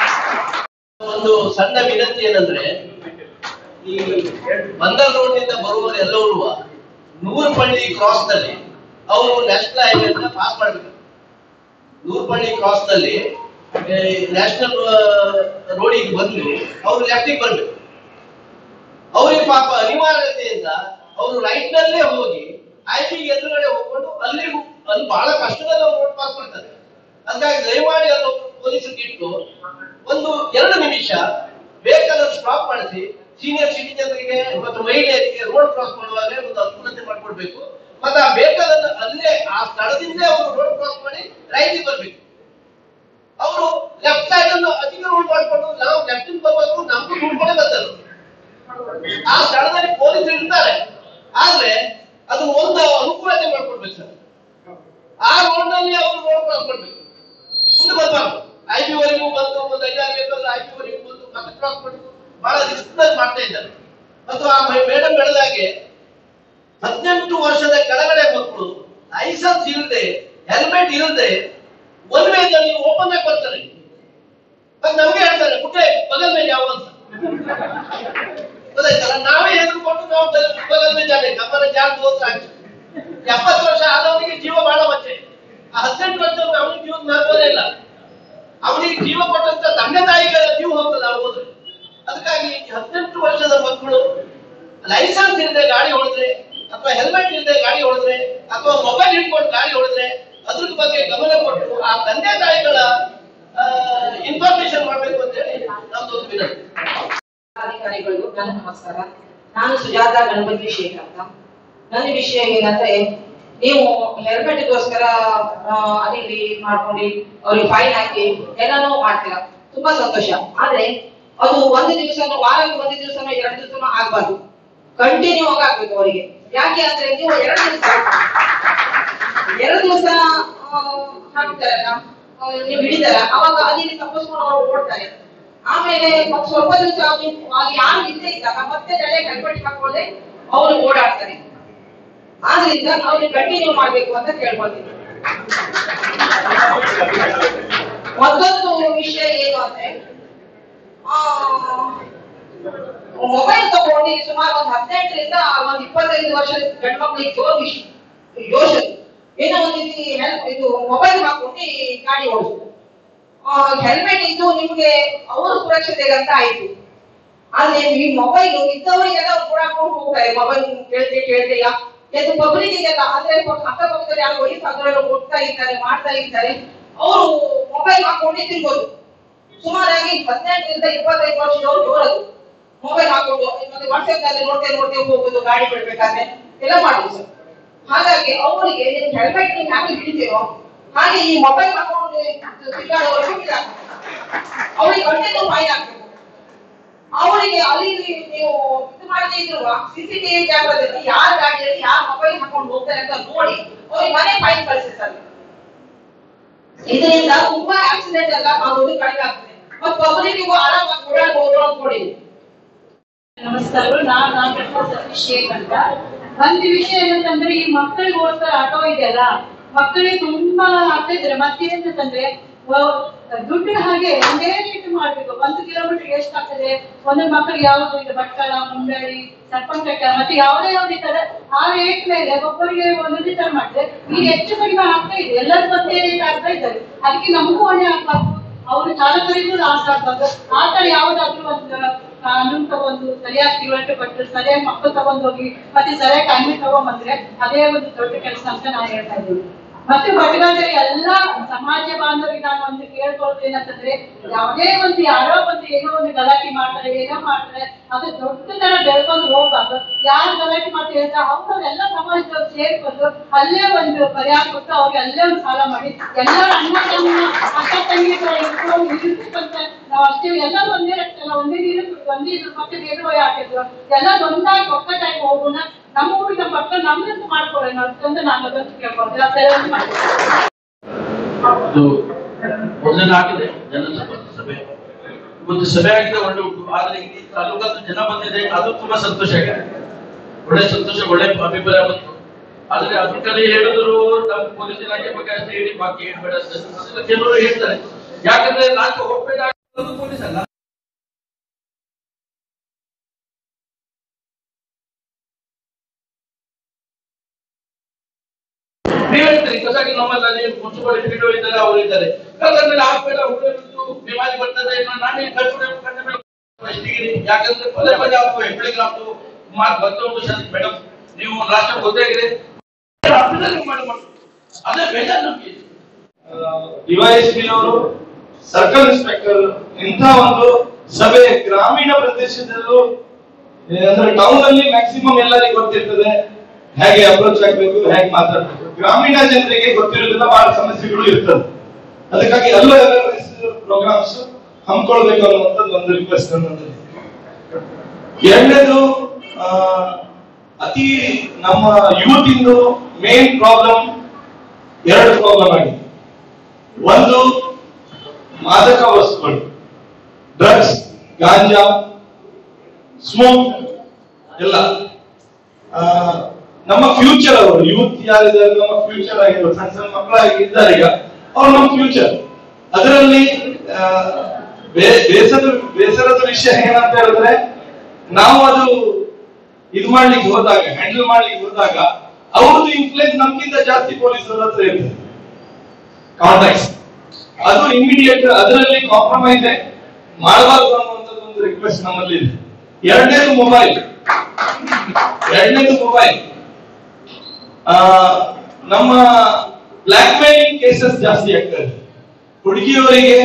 ಒಂದು ಸಣ್ಣ ವಿನಂತಿ ಏನಂದ್ರೆ ಈ ಬಂದರ್ ರೋಡ್ ನಿಂದ ಬರುವವರೆಲ್ಲರೂ ನೂರ್ಪಳ್ಳಿ ಕ್ರಾಸ್ ನಲ್ಲಿ ಅವರು ನ್ಯಾಷನಲ್ ಹೈವೇ ಅಂತ ಪಾಸ್ ಮಾಡ್ಬೇಕು ನೂರ್ಪಳ್ಳಿ ಕ್ರಾಸ್ ನಲ್ಲಿ ನ್ಯಾಷನಲ್ ರೋಡಿಗೆ ಬಂದು ಅವರು ಲೆಫ್ಟಿಗೆ ಬರ್ಬೇಕು ಅವ್ರಿಗೆ ಪಾಪ ಅನಿವಾರ್ಯತೆಯಿಂದ ಅವರು ರೈಟ್ ನಲ್ಲೇ ಹೋಗಿ ಐಟಿ ಎದುರುಗಡೆ ಹೋಗ್ಕೊಂಡು ಅಲ್ಲಿ ಅಲ್ಲಿ ಬಹಳ ಕಷ್ಟದಲ್ಲಿ ಅವ್ರು ರೋಡ್ ಪಾಸ್ ಮಾಡ್ತಾರೆ ಹಾಗಾಗಿ ದಯಮಾಡಿ ಅದು ಪೊಲೀಸರಿಗೆ ಇಟ್ಟು ಒಂದು ಎರಡು ನಿಮಿಷ ವೆಹಿಕಲ್ ಸ್ಟಾಪ್ ಮಾಡಿಸಿ ಸೀನಿಯರ್ ಸಿಟಿಜನ್ರಿಗೆ ಮತ್ತು ಮಹಿಳೆಯರಿಗೆ ರೋಡ್ ಕ್ರಾಸ್ ಮಾಡುವಾಗ ಒಂದು ಅನುಕೂಲತೆ ಮಾಡ್ಕೊಡ್ಬೇಕು ಮತ್ತೆ ಆ ವೆಹಿಕಲ್ ಅನ್ನು ಅಲ್ಲೇ ಆ ಸ್ಥಳದಿಂದ ಅವರು ರೋಡ್ ಕ್ರಾಸ್ ಮಾಡಿ ರೈಟಿಗೆ ಬರ್ಬೇಕು ಅವರು ಲೆಫ್ಟ್ ಸೈಡ್ ಅನ್ನು ಅಧಿಕ ರೂಲ್ ಮಾಡ್ಕೊಂಡು ನಾವು ಲೆಫ್ಟ್ ಬರ್ಬೇಕು ನಮ್ಗೂ ನೋಡ್ಕೊಂಡೇ ಬರ್ತಾರೆ ಆ ಸ್ಥಳದಲ್ಲಿ ಪೊಲೀಸರು ಇರ್ತಾರೆ ಆದ್ರೆ ಅದು ಒಂದು ಅನುಕೂಲತೆ ಮಾಡ್ಕೊಡ್ಬೇಕು ಸರ್ ಆ ರೋಡ್ ನಲ್ಲಿ ಅವರು ರೋಡ್ ಕ್ರಾಸ್ ಮಾಡ್ಬೇಕು ಮುಂದೆ ಬರ್ಬಾರ್ದು ಐ ಬಿ ವರೆಗೂ ಬಂದು ಒಂದು ಐದಾರು ಬೇಕಾದ್ರೆ ಐ ಬಿ ವರೆಗೂ ಬಂದು ಮತ್ತೆ ಕ್ರಾಸ್ ಮಾಡಿ ಬಹಳ ರಿಸ್ಕ್ ಮಾಡ್ತಾ ಇದ್ದಾರೆ ಮತ್ತು ಆ ಮೇಡಮ್ ಹೇಳಿದಾಗೆ ಹದಿನೆಂಟು ವರ್ಷದ ಕೆಳಗಡೆ ಮಕ್ಕಳು ಲೈಸೆನ್ಸ್ ಇಲ್ಲದೆ ಹೆಲ್ಮೆಟ್ ಇಲ್ಲದೆ ಒನ್ ವೇದಲ್ಲಿ ಓಪನ್ ಆಗಿ ಬರ್ತಾರೆ ಮತ್ತೆ ನಮ್ಗೆ ಹೇಳ್ತಾರೆ ಪುಟ್ಟೆ ಬಗಲ್ ಮೇಲೆ ಯಾವ ಅಂತ ಗೊತ್ತಾಯ್ತಲ್ಲ ನಾವೇ ಹೆದರ್ಕೊಂಡು ನಾವು ಬಗಲ್ ಬಗಲ್ ಮೇಲೆ ಜಾನೆ ನಮ್ಮನ್ನ ಜಾಗ ದೋಸ್ತ ಹಾಕಿ ಎಪ್ಪತ್ತು ವರ್ಷ ಆದವನಿಗೆ ಜೀವ ಬಹಳ ಮಚ್ಚೆ ಆ ಹದಿನೆಂಟು ವರ್ಷ ಅವನಿಗೆ ಜೀವದ ಮಹತ್ವನೇ ಇಲ್ಲ ಅವನಿಗೆ ಜೀವ ಕೊಟ್ಟಂತ ತಂದೆ ತಾಯಿಗಳ ಜೀವ ಹೋಗ್ತದೆ ಅವ್ರು ಹೋದ್ರೆ ಅದಕ್ಕಾಗಿ ಈ ಹದಿನೆಂಟು ವರ್ಷದ ಮಕ್ಕಳು ಲೈಸೆನ್ಸ್ ಇಲ್ಲದೆ ಗಾಡಿ ಹೊಡೆದ್ರೆ ಅಥವಾ ಹೆಲ್ಮೆಟ್ ಇಲ್ಲದೆ ಗಾಡಿ ಹೊಡೆದ್ರೆ ಅಥವಾ ಮೊಬೈಲ್ ಹಿಡ್ಕೊಂಡು ಗಾಡಿ ಹೊಡೆದ್ರೆ ಅದ್ರ ಬಗ್ಗೆ ಗಮನ ಕೊಟ್ಟು ಆ ತಂದೆ ತಾಯಿಗಳ ಇನ್ಫಾರ್ಮೇಶನ್ ಮಾಡ್ಬೇಕು ಅಂತ ಹೇಳಿ ನಮ್ದು ಒಂದು ವಿನಂತಿ ಅಧಿಕಾರಿಗಳಿಗೂ ನನ್ನ ನಮಸ್ಕಾರ ನಾನು ಸುಜಾತ ಗಣಪತಿ ಶೇಖರ್ ಅಂತ ನನ್ನ ವಿಷಯ ಏನಂದ್ರೆ ನೀವು ಹೆಲ್ಮೆಟ್ಗೋಸ್ಕರ ಅಲ್ಲಿ ಇಲ್ಲಿ ಮಾಡ್ಕೊಂಡು ಅವ್ರಿಗೆ ಫೈನ್ ಹಾಕಿ ಎಲ್ಲಾನು ಮಾಡ್ತೀರಾ ತುಂಬಾ ಸಂತೋಷ ಆದ್ರೆ ಅದು ಒಂದು ದಿವಸನೂ ವಾರಕ್ಕೆ ಒಂದು ದಿವಸನೋ ಎರಡು ದಿವಸನೋ ಆಗ್ಬಾರ್ದು ಕಂಟಿನ್ಯೂ ಆಗಿ ಆಗ್ಬೇಕು ಅವರಿಗೆ ಯಾಕೆ ಅಂದ್ರೆ ನೀವು ಎರಡು ದಿವಸ ಎರಡು ದಿವಸ ಹಾಕ್ತಾರಲ್ಲ ಆ, ನೀವು ಹಿಡಿತಾರ ಅವಾಗ ಅಲ್ಲಿ ತಪ್ಪಿಸ್ಕೊಂಡು ಅವ್ರು ಓಡ್ತಾರೆ ಆಮೇಲೆ ಮತ್ತ್ ಸ್ವಲ್ಪ ದಿವಸ ಅಲ್ಲಿ ಯಾರು ಇಲ್ಲದೆ ಇದ್ದಾಗ ಮತ್ತೆ ತಲೆ ಕಲ್ಪಟ್ಟಿ ಹಾಕೊಳ್ಳದೆ ಅವರು ಓಡಾಡ್ತಾರೆ ಆದ್ರಿಂದ ಅವ್ರಿಗೆ ಕಂಟಿನ್ಯೂ ಮಾಡ್ಬೇಕು ಅಂತ ಕೇಳ್ಕೊಳ್ತೀನಿ ಮತ್ತೊಂದು ವಿಷಯ ಏನು ಅಂದ್ರೆ ಮೊಬೈಲ್ ತಗೊಂಡು ಸುಮಾರು ಒಂದ್ ಹದಿನೆಂಟರಿಂದ ಒಂದ್ ಇಪ್ಪತ್ತೈದು ವರ್ಷದ ಗಂಡ್ಮಕ್ಳಿಗೆ ಜೋರ್ ಯೋಚನೆ ಏನೋ ಒಂದು ರೀತಿ ಹೆಲ್- ಇದು ಮೊಬೈಲ್ ಹಾಕೊಂಡು ಗಾಡಿ ಓಡಿಸೋದು ಹೆಲ್ಮೆಟ್ ಇದ್ದು ನಿಮ್ಗೆ ಅವ್ರ ಸುರಕ್ಷತೆಗಂತ ಆಯ್ತು ಆದ್ರೆ ಈ ಮೊಬೈಲ್ ಇದ್ದವರಿಗೆಲ್ಲ ಕೂಡಾಕೊಂಡು ಹೋಗ್ತಾರೆ ಮೊಬೈಲ್ ಕೇಳ್ತೆ ಕೇಳ್ತೆಯ ಇದು ಪಬ್ಲಿಕ್ಗೆಲ್ಲ ಅಂದ್ರೆ ಪ- ಅಕ್ಕಪಕ್ಕದಲ್ಲಿ ಯಾರು ವಯಸ್ಸಾದವರು ಹೋಗ್ತಾ ಇರ್ತಾರೆ ಮಾಡ್ತಾ ಇರ್ತಾರೆ ಅವರು ಮೊಬೈಲ್ ಹಾಕೊಂಡು ತಿನ್ಬೋದು ಸುಮಾರಾಗಿ ಹದಿನೆಂಟರಿಂದ ಇಪ್ಪತ್ತೈದು ವರ್ಷದವರು ಜೋರದು ಮೊಬೈಲ್ ಹಾಕೊಂಡು ಮತ್ತೆ ವಾಟ್ಸ್ಆಪ್ ನಲ್ಲಿ ನೋಡ್ತೇ ನೋಡ್ತೇ ಹೋಗೋದು ಗಾಡಿ ಬಿಡ್ಬೇಕಾದ್ರೆ ಎಲ್ಲ ಮಾಡುದು ಸರ್ ಹಾಗಾಗಿ ಅವರಿಗೆ ನೀವು ಹೆಲ್ಮೆಟ್ ನೀವು ಹ್ಯಾಂಗೆ ಹಿಡಿತೀರೋ ಹಾಗೆ ಈ ಮೊಬೈಲ್ ಹಾಕೊಂಡು ತಿರುಗಾಡೋರು ಬಿಡ ಅವರಿಗೆ ಕಂಟಿನ್ಯೂ ಫೈನ್ ಹಾಕ್ಬೇಕು ಅವರಿಗೆ ಅಲ್ಲಿ ಇಲ್ಲಿ ನೀವು ಇದು ಮಾಡದೇ ಇದ್ರು ಸಿಸಿಟಿವಿ ಕ್ಯಾಮ್ರಾದಲ್ಲಿ ಯಾರ ಗಾಡಿಯಲ್ಲಿ ಯಾರ ಮೊಬೈಲ್ ಹಾಕೊಂಡು ಹೋಗ್ತಾರೆ ಅಂತ ನೋಡಿ ಅವ್ರಿಗೆ ಮನೆ ಫೈನ್ ಕಳಿಸಿ ಸರ್ ಇದರಿಂದ ತುಂಬಾ ಆಕ್ಸಿಡೆಂಟ್ ಎಲ್ಲ ಆಗೋದು ಕಡಿಮೆ ಆಗ್ತದೆ ಮತ್ತು ಪಬ್ಲಿಕ್ಗೂ ಆರಾಮಾಗಿ ಓಡಾಡ್ಬೋದು ಅನ್ಕೊಳ್ಳಿ ನಮಸ್ಕಾರಗಳು ನಾನು ನಾಗರತ್ನ ಸತೀಶ್ ಶೇಖ್ ಅಂತ ಒಂದು ವಿಷಯ ಏನಂತಂದ್ರೆ ಈ ಮಕ್ಕಳಿಗೋಸ್ಕರ ಆಟೋ ಇದೆಯಲ್ಲ ಮಕ್ಕಳಿಗೆ ತುಂಬಾ ಆಗ್ತಾ ಇದ್ರೆ ಮತ್ತೇನಂತಂದ್ರೆ ವ- ದುಡ್ಡಿನ ಹಾಗೆ ಒಂದೇ ರೀತಿ ಮಾಡ್ಬೇಕು ಒಂದು ಕಿಲೋಮೀಟರ್ ಎಷ್ಟಾಗ್ತದೆ ಒಂದೊಂದು ಮಕ್ಕಳಿಗೆ ಯಾವ್ದು ಇದು ಭಟ್ಕಳ ಮುಂಡಳಿ ಸರ್ಪಂಚಕ ಮತ್ತೆ ಯಾವುದೇ ಯಾವ್ದು ಇರ್ತದೆ ಆ ರೇಟ್ ಮೇಲೆ ಒಬ್ಬರಿಗೆ ಒಂದೊಂದೇ ತರ ಮಾಡಿದ್ರೆ ಈಗ ಹೆಚ್ಚು ಕಡಿಮೆ ಆಗ್ತಾ ಇದೆ ಎಲ್ಲರೂ ಒಂದೇ ರೇಟ್ ಆಗ್ತಾ ಇದ್ದಾರೆ ಅದಕ್ಕೆ ನಮಗೂ ಹೊಣೆ ಆಗ್ಬಾರ್ದು ಅವರು ಚಾಲಕರಿಗೂ ಲಾಸ್ ಆಗ್ಬಾರ್ದು ಆ ತರ ಯಾವ್ದಾದ್ರು ಒಂದು ಕಾನೂನು ತಗೊಂಡು ಸರಿಯಾಗಿ ತಿಳುವಳಿಕೆ ಕೊಟ್ಟು ಸರಿಯಾಗಿ ಮಕ್ಕಳು ತಗೊಂಡೋಗಿ ಮತ್ತೆ ಸರಿಯಾಗಿ ಟೈಮಿಗೆ ತಗೊಂಡ್ಬಂದ್ರೆ ಅದೇ ಒಂದು ದೊಡ್ಡ ಕೆಲಸ ಅಂತ ನಾನು ಹೇಳ್ತಾ ಇದ್ದೀನಿ ಮತ್ತೆ ಭಟ್ಕಳದಲ್ಲಿ ಎಲ್ಲ ಸಮಾಜ ಬಾಂಧವರಿಗೆ ನಾನು ಒಂದು ಕೇಳ್ಕೊಳ್ಳೋದು ಏನಂತಂದ್ರೆ ಯಾವುದೇ ಒಂದು ಯಾರೋ ಒಂದು ಏನೋ ಒಂದು ಗಲಾಟೆ ಮಾಡ್ತಾರೆ ಏನೋ ಮಾಡ್ತಾರೆ ಅದು ದೊಡ್ಡ ತರ ಬೆಳ್ಕೊಂಡು ಹೋಗ್ಬಾರ್ದು ಯಾರು ಗಲಾಟೆ ಮಾಡ್ತಾರೆ ಹೇಳ್ತಾರೆ ಅವ್ರವ್ರೆಲ್ಲ ಸಮಾಜದವ್ರು ಸೇರ್ಕೊಂಡು ಅಲ್ಲೇ ಒಂದು ಪರಿಹಾರ ಕೊಟ್ಟು ಅವ್ರಿಗೆ ಅಲ್ಲೇ ಒಂದು ಸಾಲ ಮಾಡಿ ಎಲ್ಲರೂ ಅಣ್ಣ ತಮ್ಮ ಅಕ್ಕ ತಂಗಿ ತರ ಇಟ್ಕೊಂಡು ಇರ್ಬೇಕಂತ ನಾವು ಅಷ್ಟೇ ಎಲ್ಲ ಒಂದೇ ರಕ್ತಲ್ಲ ಒಂದೇ ನೀರು ಒಂದೇ ಇದ್ರ ಮತ್ತೆ ಬೇರೆ ಹೋಗಿ ಹಾಕಿದ್ರು ಎಲ್ಲ ಒಂದಾಗಿ ಒಕ್ಕಟ್ಟಾಗಿ ಹೋಗೋಣ ನಮ್ಮ ಊರಿಗೆ ನಮ್ಮ ಪಕ್ಕ ನಮ್ದಂತ ಮಾಡ್ಕೊಳ್ಳೋಣ ಅಂತ ನಾನು ಅದನ್ನು ಕೇಳ್ಕೊಳ್ತೀನಿ ಆ ಥರ ಒಂದು ಮಾಡ್ತೀನಿ ಅದು ಮೊದಲನೇದಾಗಿದೆ ಜನಸಂಪರ್ಕ ಸಭೆ ಒಂದು ಸಭೆ ಆಗಿದೆ ಒಳ್ಳೆ ಉಂಟು ಆದ್ರೆ ಈ ತಾಲೂಕದ್ದು ಜನ ಬಂದಿದೆ ಅದು ತುಂಬಾ ಸಂತೋಷ ಆಗಿದೆ ಒಳ್ಳೆ ಸಂತೋಷ ಒಳ್ಳೆ ಅಭಿಪ್ರಾಯ ಬಂತು ಆದ್ರೆ ಅದ್ರ ಕಡೆ ಹೇಳಿದ್ರು ನಮ್ಮ ಪೊಲೀಸ್ ಇಲಾಖೆ ಬಗ್ಗೆ ಅಷ್ಟೇ ಹೇಳಿ ಬಾಕಿ ಹೇಳ್ಬೇಡ ಅಂತ ಅದನ್ನ ಕೆಲವರು ಹೇಳ್ತಾರೆ ಯಾಕಂದ್ರೆ ನಾನು ಹೋಗ್ಬೇಕಾಗಿರೋದು ಪೊಲೀಸ್ ಅಲ್ಲ ನೀವ್ ಹೇಳ್ತೀರಿ ಕಸಾಗಿ ನಮ್ಮಲ್ಲಿ ಮುನ್ಸಿಪಾಲಿಟಿ ಬಿಡೋ ಇದ್ದಾರೆ ಅವರು ಇದ್ದಾರೆ ಅದಾದ್ಮೇಲೆ ಹಾಸ್ಪಿಟಲ್ ಹುಡುಗರು ಬಿಮಾರಿ ಬರ್ತದೆ ಏನೋ ನಾನೇ ಕಳ್ಸ್ಬಿಡೋ ಕಡಿಮೆ ಫಸ್ಟಿಗೆ ಯಾಕಂದ್ರೆ ಪದೇ ಪದೇ ಆಗ್ತವೆ ಹೆಬ್ಬಳಿಗೆ ಆಗ್ತವೆ ಮಾತು ಬರ್ತಾ ಉಂಟು ಸರ್ ಮೇಡಮ್ ನೀವು ರಾಷ್ಟ್ರ ಗೊತ್ತಾಗಿದೆ ಆಫೀಸಲ್ಲಿ ಮಾಡಿ ಮಾಡಿ. ಅದೇ ಬೇಜಾರು ನಮ್ಗೆ ಡಿವೈಎಸ್ಪಿನವರು ಸರ್ಕಲ್ ಇನ್ಸ್ಪೆಕ್ಟರ್ ಇಂಥ ಒಂದು ಸಭೆ ಗ್ರಾಮೀಣ ಪ್ರದೇಶದಲ್ಲೂ ಏ, ಅಂದ್ರೆ ಟೌನ್ ಅಲ್ಲಿ ಮ್ಯಾಕ್ಸಿಮಮ್ ಎಲ್ಲರಿಗೂ ಗೊತ್ತಿರ್ತದೆ ಹೇಗೆ ಅಪ್ರೋಚ್ ಆಗ್ಬೇಕು ಹೇಗೆ ಮಾತಾಡ್ಬೇಕು ಗ್ರಾಮೀಣ ಜನರಿಗೆ ಗೊತ್ತಿರೋದಿಲ್ಲ ಬಹಳ ಸಮಸ್ಯೆಗಳು ಇರ್ತದೆ ಅದಕ್ಕಾಗಿ ಎಲ್ಲ ಪ್ರೋಗ್ರಾಮ್ಸ್ ಹಮ್ಮಿಕೊಳ್ಬೇಕು ಅನ್ನುವಂಥದ್ದು ಒಂದು ರಿಕ್ವೆಸ್ಟ್ ನನ್ನದು ಎರಡನೇದು ಆ, ಅತಿ ನಮ್ಮ ಯೂತ್ ಇಂದು ಮೇನ್ ಪ್ರಾಬ್ಲಮ್ ಎರಡು ಪ್ರಾಬ್ಲಮ್ ಆಗಿದೆ ಒಂದು ಮಾದಕ ವಸ್ತುಗಳು ಡ್ರಗ್ಸ್ ಗಾಂಜಾ ಸ್ಮೋಕ್ ಎಲ್ಲ ಆ, ನಮ್ಮ ಫ್ಯೂಚರ್ ಅವರು ಯೂತ್ ಯಾರಿದ್ದಾರೆ ನಮ್ಮ ಫ್ಯೂಚರ್ ಆಗಿರೋ ಸಣ್ಣ ಸಣ್ಣ ಮಕ್ಕಳಾಗಿ ಇದ್ದಾರೆ ಈಗ ಅವ್ರು ನಮ್ಮ ಫ್ಯೂಚರ್ ಅದರಲ್ಲಿ ಆ, ಬೇ- ಬೇಸರದ ಬೇಸರದ ವಿಷಯ ಏನಂತ ಹೇಳಿದ್ರೆ ನಾವು ಅದು ಇದು ಮಾಡ್ಲಿಕ್ಕೆ ಹೋದಾಗ ಹ್ಯಾಂಡಲ್ ಮಾಡ್ಲಿಕ್ಕೆ ಹೋದಾಗ ಅವ್ರದ್ದು ಇನ್ಫ್ಲುಯೆನ್ಸ್ ನಮ್ಗಿಂತ ಜಾಸ್ತಿ ಪೊಲೀಸರ ಹತ್ರ ಇರ್ತದೆ ಕಾಂಟ್ಯಾಕ್ಟ್ಸ್ ಅದು ಇಮಿಡಿಯೇಟ್ ಅದರಲ್ಲಿ ಕಾಂಪ್ರಮೈಸ್ ಮಾಡಬಾರ್ದು ಅನ್ನುವಂಥದ್ದು ಒಂದು ರಿಕ್ವೆಸ್ಟ್ ನಮ್ಮಲ್ಲಿ ಇದೆ ಎರಡನೇದು ಮೊಬೈಲ್ ಎರಡನೇದು ಮೊಬೈಲ್ ನಮ್ಮ ಬ್ಲಾಕ್ ಮೇಲಿಂಗ್ ಕೇಸಸ್ ಜಾಸ್ತಿ ಆಗ್ತದೆ ಹುಡುಗಿಯವರಿಗೆ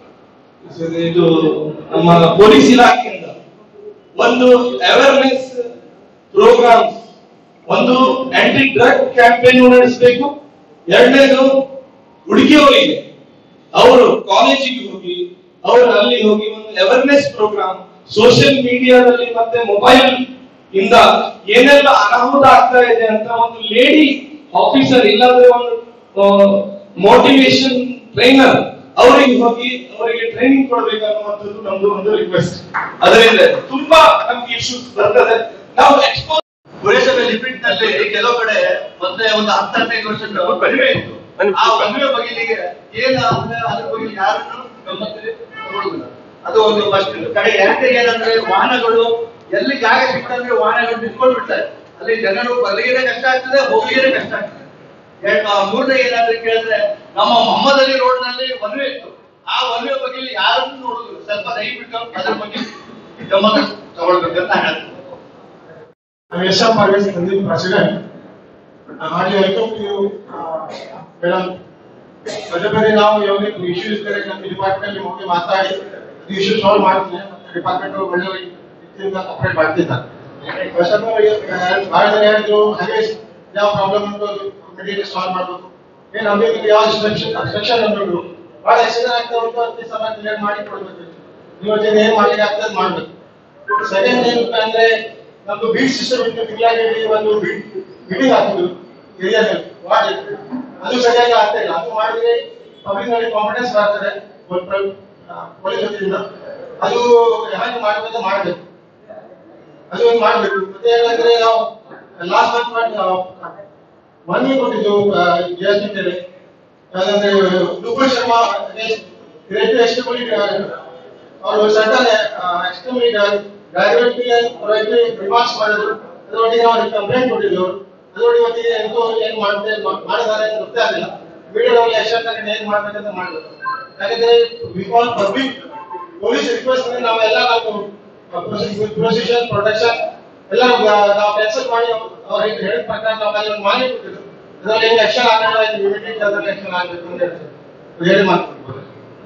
ಇದು ನಮ್ಮ ಪೊಲೀಸ್ ಇಲಾಖೆಯಿಂದ ಒಂದು ಅವೇರ್ನೆಸ್ ಪ್ರೋಗ್ರಾಮ್ಸ್ ಒಂದು ಆಂಟಿ ಡ್ರಗ್ ಕ್ಯಾಂಪೇನ್ ನಡೆಸಬೇಕು ಎರಡನೇದು ಹುಡುಗಿಯವರಿಗೆ ಅವರು ಕಾಲೇಜಿಗೆ ಹೋಗಿ ಅವರು ಅಲ್ಲಿ ಹೋಗಿ ಒಂದು ಅವೇರ್ನೆಸ್ ಪ್ರೋಗ್ರಾಮ್ ಸೋಷಿಯಲ್ ಮೀಡಿಯಾದಲ್ಲಿ ಮತ್ತೆ ಮೊಬೈಲ್ ಇಂದ ಏನೆಲ್ಲ ಅನಾಹುತ ಆಗ್ತಾ ಇದೆ ಅಂತ ಒಂದು ಲೇಡಿ ಆಫೀಸರ್ ಇಲ್ಲಾಂದ್ರೆ ಒಂದು ಮೋಟಿವೇಶನ್ ಟ್ರೈನರ್ ಅವರಿಗೆ ಹೋಗಿ ಅವರಿಗೆ ಟ್ರೈನಿಂಗ್ ಕೊಡಬೇಕನ್ನುವಂಥದ್ದು ನಮ್ದು ಒಂದು ರಿಕ್ವೆಸ್ಟ್ ಅದರಿಂದ ತುಂಬಾ ನಮ್ಗೆ ಇಶ್ಯೂಸ್ ಬರ್ತದೆ ನಾವು ಎಕ್ಸ್ಪೋಸ್ ಪುರಸಭೆ ಲಿಮಿಟ್ ನಲ್ಲಿ ಕೆಲವು ಕಡೆ ಮೊದಲೇ ಒಂದು ಹತ್ತು ಹದಿನೈದು ವರ್ಷದ ಕಡಿಮೆ ಇತ್ತು ಆ ಮದುವೆ ಬಗೆಲಿಗೆ ಏನು ಅಂದ್ರೆ ಅದ್ರ ಬಗ್ಗೆ ಯಾರನ್ನು ಗಮನದಲ್ಲಿ ತಗೊಳ್ಳುದಿಲ್ಲ ಅದು ಒಂದು ಫಸ್ಟ್ ಕಡೆ ಎರಡನೇ ಏನಂದ್ರೆ ವಾಹನಗಳು ಎಲ್ಲಿ ಜಾಗ ಸಿಕ್ತಂದ್ರೆ ವಾಹನಗಳು ನಿಂತ್ಕೊಂಡು ಬಿಡ್ತಾರೆ ಅಲ್ಲಿ ಜನರು ಬರಲಿಗೆ ಕಷ್ಟ ಆಗ್ತದೆ ಹೋಗಿಗೆ ಕಷ್ಟ ಆಗ್ತದೆ ಎರಡ್- ಆ ಮೂರನೇ ಏನಾದ್ರೆ ಕೇಳಿದ್ರೆ ನಮ್ಮ ಮೊಹಮ್ಮದ್ ರೋಡ್ ನಲ್ಲಿ ಮದುವೆ ಇತ್ತು ಆ ಮದುವೆ ಬಗ್ಗೆ ಯಾರನ್ನು ನೋಡುದು ಸ್ವಲ್ಪ ದಯವಿಟ್ಟು ಅದ್ರ ಬಗ್ಗೆ ಗಮನ ತಗೊಳ್ಬೇಕಂತ ಹೇಳ್ತೀನಿ I'm Yasham Parvez, Sandeep President. I'm highly welcome to you, uh, Madam. ಪದೇ ಪದೇ ನಾವು ಯಾವುದೇ ಇಶ್ಯೂ ಇದ್ದರೆ ನಮ್ಮ ಡಿಪಾರ್ಟ್ಮೆಂಟ್ ಅಲ್ಲಿ ಹೋಗಿ ಮಾತಾಡಿ ಅದು ಇಶ್ಯೂ ಸಾಲ್ವ್ ಮಾಡ್ತೀವಿ ಡಿಪಾರ್ಟ್ಮೆಂಟ್ ಒಳ್ಳೆ ರೀತಿಯಿಂದ ಸಪರೇಟ್ ಮಾಡ್ತಿದ್ದಾರೆ ಫಸ್ಟ್ ಆಫ್ ಆಲ್ ಬಹಳ ಜನ ಹೇಳಿದ್ರು ಹಾಗೆ ಯಾವ ಪ್ರಾಬ್ಲಮ್ ಉಂಟು ಅದು ಇಮಿಡಿಯೇಟ್ ಸಾಲ್ವ್ ಮಾಡಬೇಕು ಏನು ನಮಗೆ ಯಾವ ಸೆಕ್ಷನ್ ಸೆಕ್ಷನ್ ಅನ್ನೋದು ಬಹಳ ಎಕ್ಸಿಡೆಂಟ್ ಆಗ್ತಾ ಉಂಟು ಅದಕ್ಕೆ ಸಲ ಕ್ಲಿಯರ್ ಮಾಡಿ ಕೊಡ್ಬೇಕು ಇವತ್ತಿನ ಏನ್ ಮಾಡ್ಲಿಕ್ಕೆ ಆಗ್ತದೆ ಮಾಡ್ಬೇಕು ಸೆಕೆಂಡ್ ಏನಪ್ಪ ಅಂದ್ರೆ ನಮ್ದು ಬೀಟ್ ಸಿಸ್ಟಮ್ ಇತ್ತು ತಿಂಗಳಾಗಿ ಒಂದು ಮೀಟಿಂಗ್ ಹಾಕಿದ್ರು ಏರಿಯಾದಲ್ಲಿ ವಾರ್ಡ್ ಅದು ಸರಿಯಾಗಿ ಆಗ್ತಾ ಇಲ್ಲ ಅದು ಮಾಡಿದ್ರೆ ಪಬ್ಲಿಕ್ ನಲ್ಲಿ ಕಾನ್ಫಿಡೆನ್ಸ್ ಬರ್ತದೆ ಪೊಲೀಸ್ ವತಿಯಿಂದ ಅದು ಹೇಗೆ ಮಾಡಬೇಕು ಮಾಡಬೇಕು ಅದು ಒಂದು ಮಾಡ್ಬೇಕು ಮತ್ತೆ ಏನಂದ್ರೆ ನಾವು ಲಾಸ್ಟ್ ಮಂತ್ ಒನ್ ವೀಕ್ ಕೊಟ್ಟಿದ್ದು ಜಾಸ್ತಿ ಯಾಕಂದ್ರೆ ನುಪುರ್ ಶರ್ಮಾ ಗ್ರೇಟ್ ಎಸ್ಟಿಮಲಿ ಅವರು ಸಡನ್ ಎಕ್ಸ್ಟ್ರೀಮ್ಲಿ ಡೈರೆಕ್ಟ್ಲಿ ಅವರಿಗೆ ರಿಮಾರ್ಕ್ಸ್ ಮಾಡಿದ್ರು ಅದರೊಟ್ಟಿಗೆ ಅವ್ರಿಗೆ ಕಂಪ್ಲೇಂಟ್ ಕೊಟ್ಟಿದ್ರು ಅದರೊಟ್ಟಿಗೆ ಇವತ್ತಿಗೆ ಎಂತೂ ಏನ್ ಮಾಡ್ತಾರೆ ಮಾಡಿದ್ದಾರೆ ಅಂತ ಗೊತ್ತಾಗಲಿಲ್ಲ ವಿಡಿಯೋದಲ್ಲಿ ಯಶವಂತ ಏನ್ ಮಾಡ್ಬೇಕಂತ ಮಾಡ್ಬೇಕು ಯಾಕಂದ್ರೆ ವಿಕಾಲ್ ಪಬ್ಲಿಕ್ ಪೊಲೀಸ್ ರಿಕ್ವೆಸ್ಟ್ ನಾವೆಲ್ಲ ನಾವು ಪ್ರೊಸಿಷನ್ ಪ್ರೊಟೆಕ್ಷನ್ ಎಲ್ಲ ನಾವು ಕೆಲಸ ಮಾಡಿ ಅವ್ರಿಗೆ ಹೇಳಿದ ಪ್ರಕಾರ ನಾವು ಅಲ್ಲಿ ಒಂದು ಮಾನ್ಯ ಕೊಟ್ಟಿದ್ರು ಅದರಲ್ಲಿ ಏನು ಆಕ್ಷನ್ ಆಗಲ್ಲ ಇಮಿಡಿಯೇಟ್ ಅದರಲ್ಲಿ ಆಕ್ಷನ್ ಆಗಬೇಕು ಅಂತ ಹೇಳ್ತಾರೆ ಹೇಳಿ ಮಾತಾಡ್ಬೋದು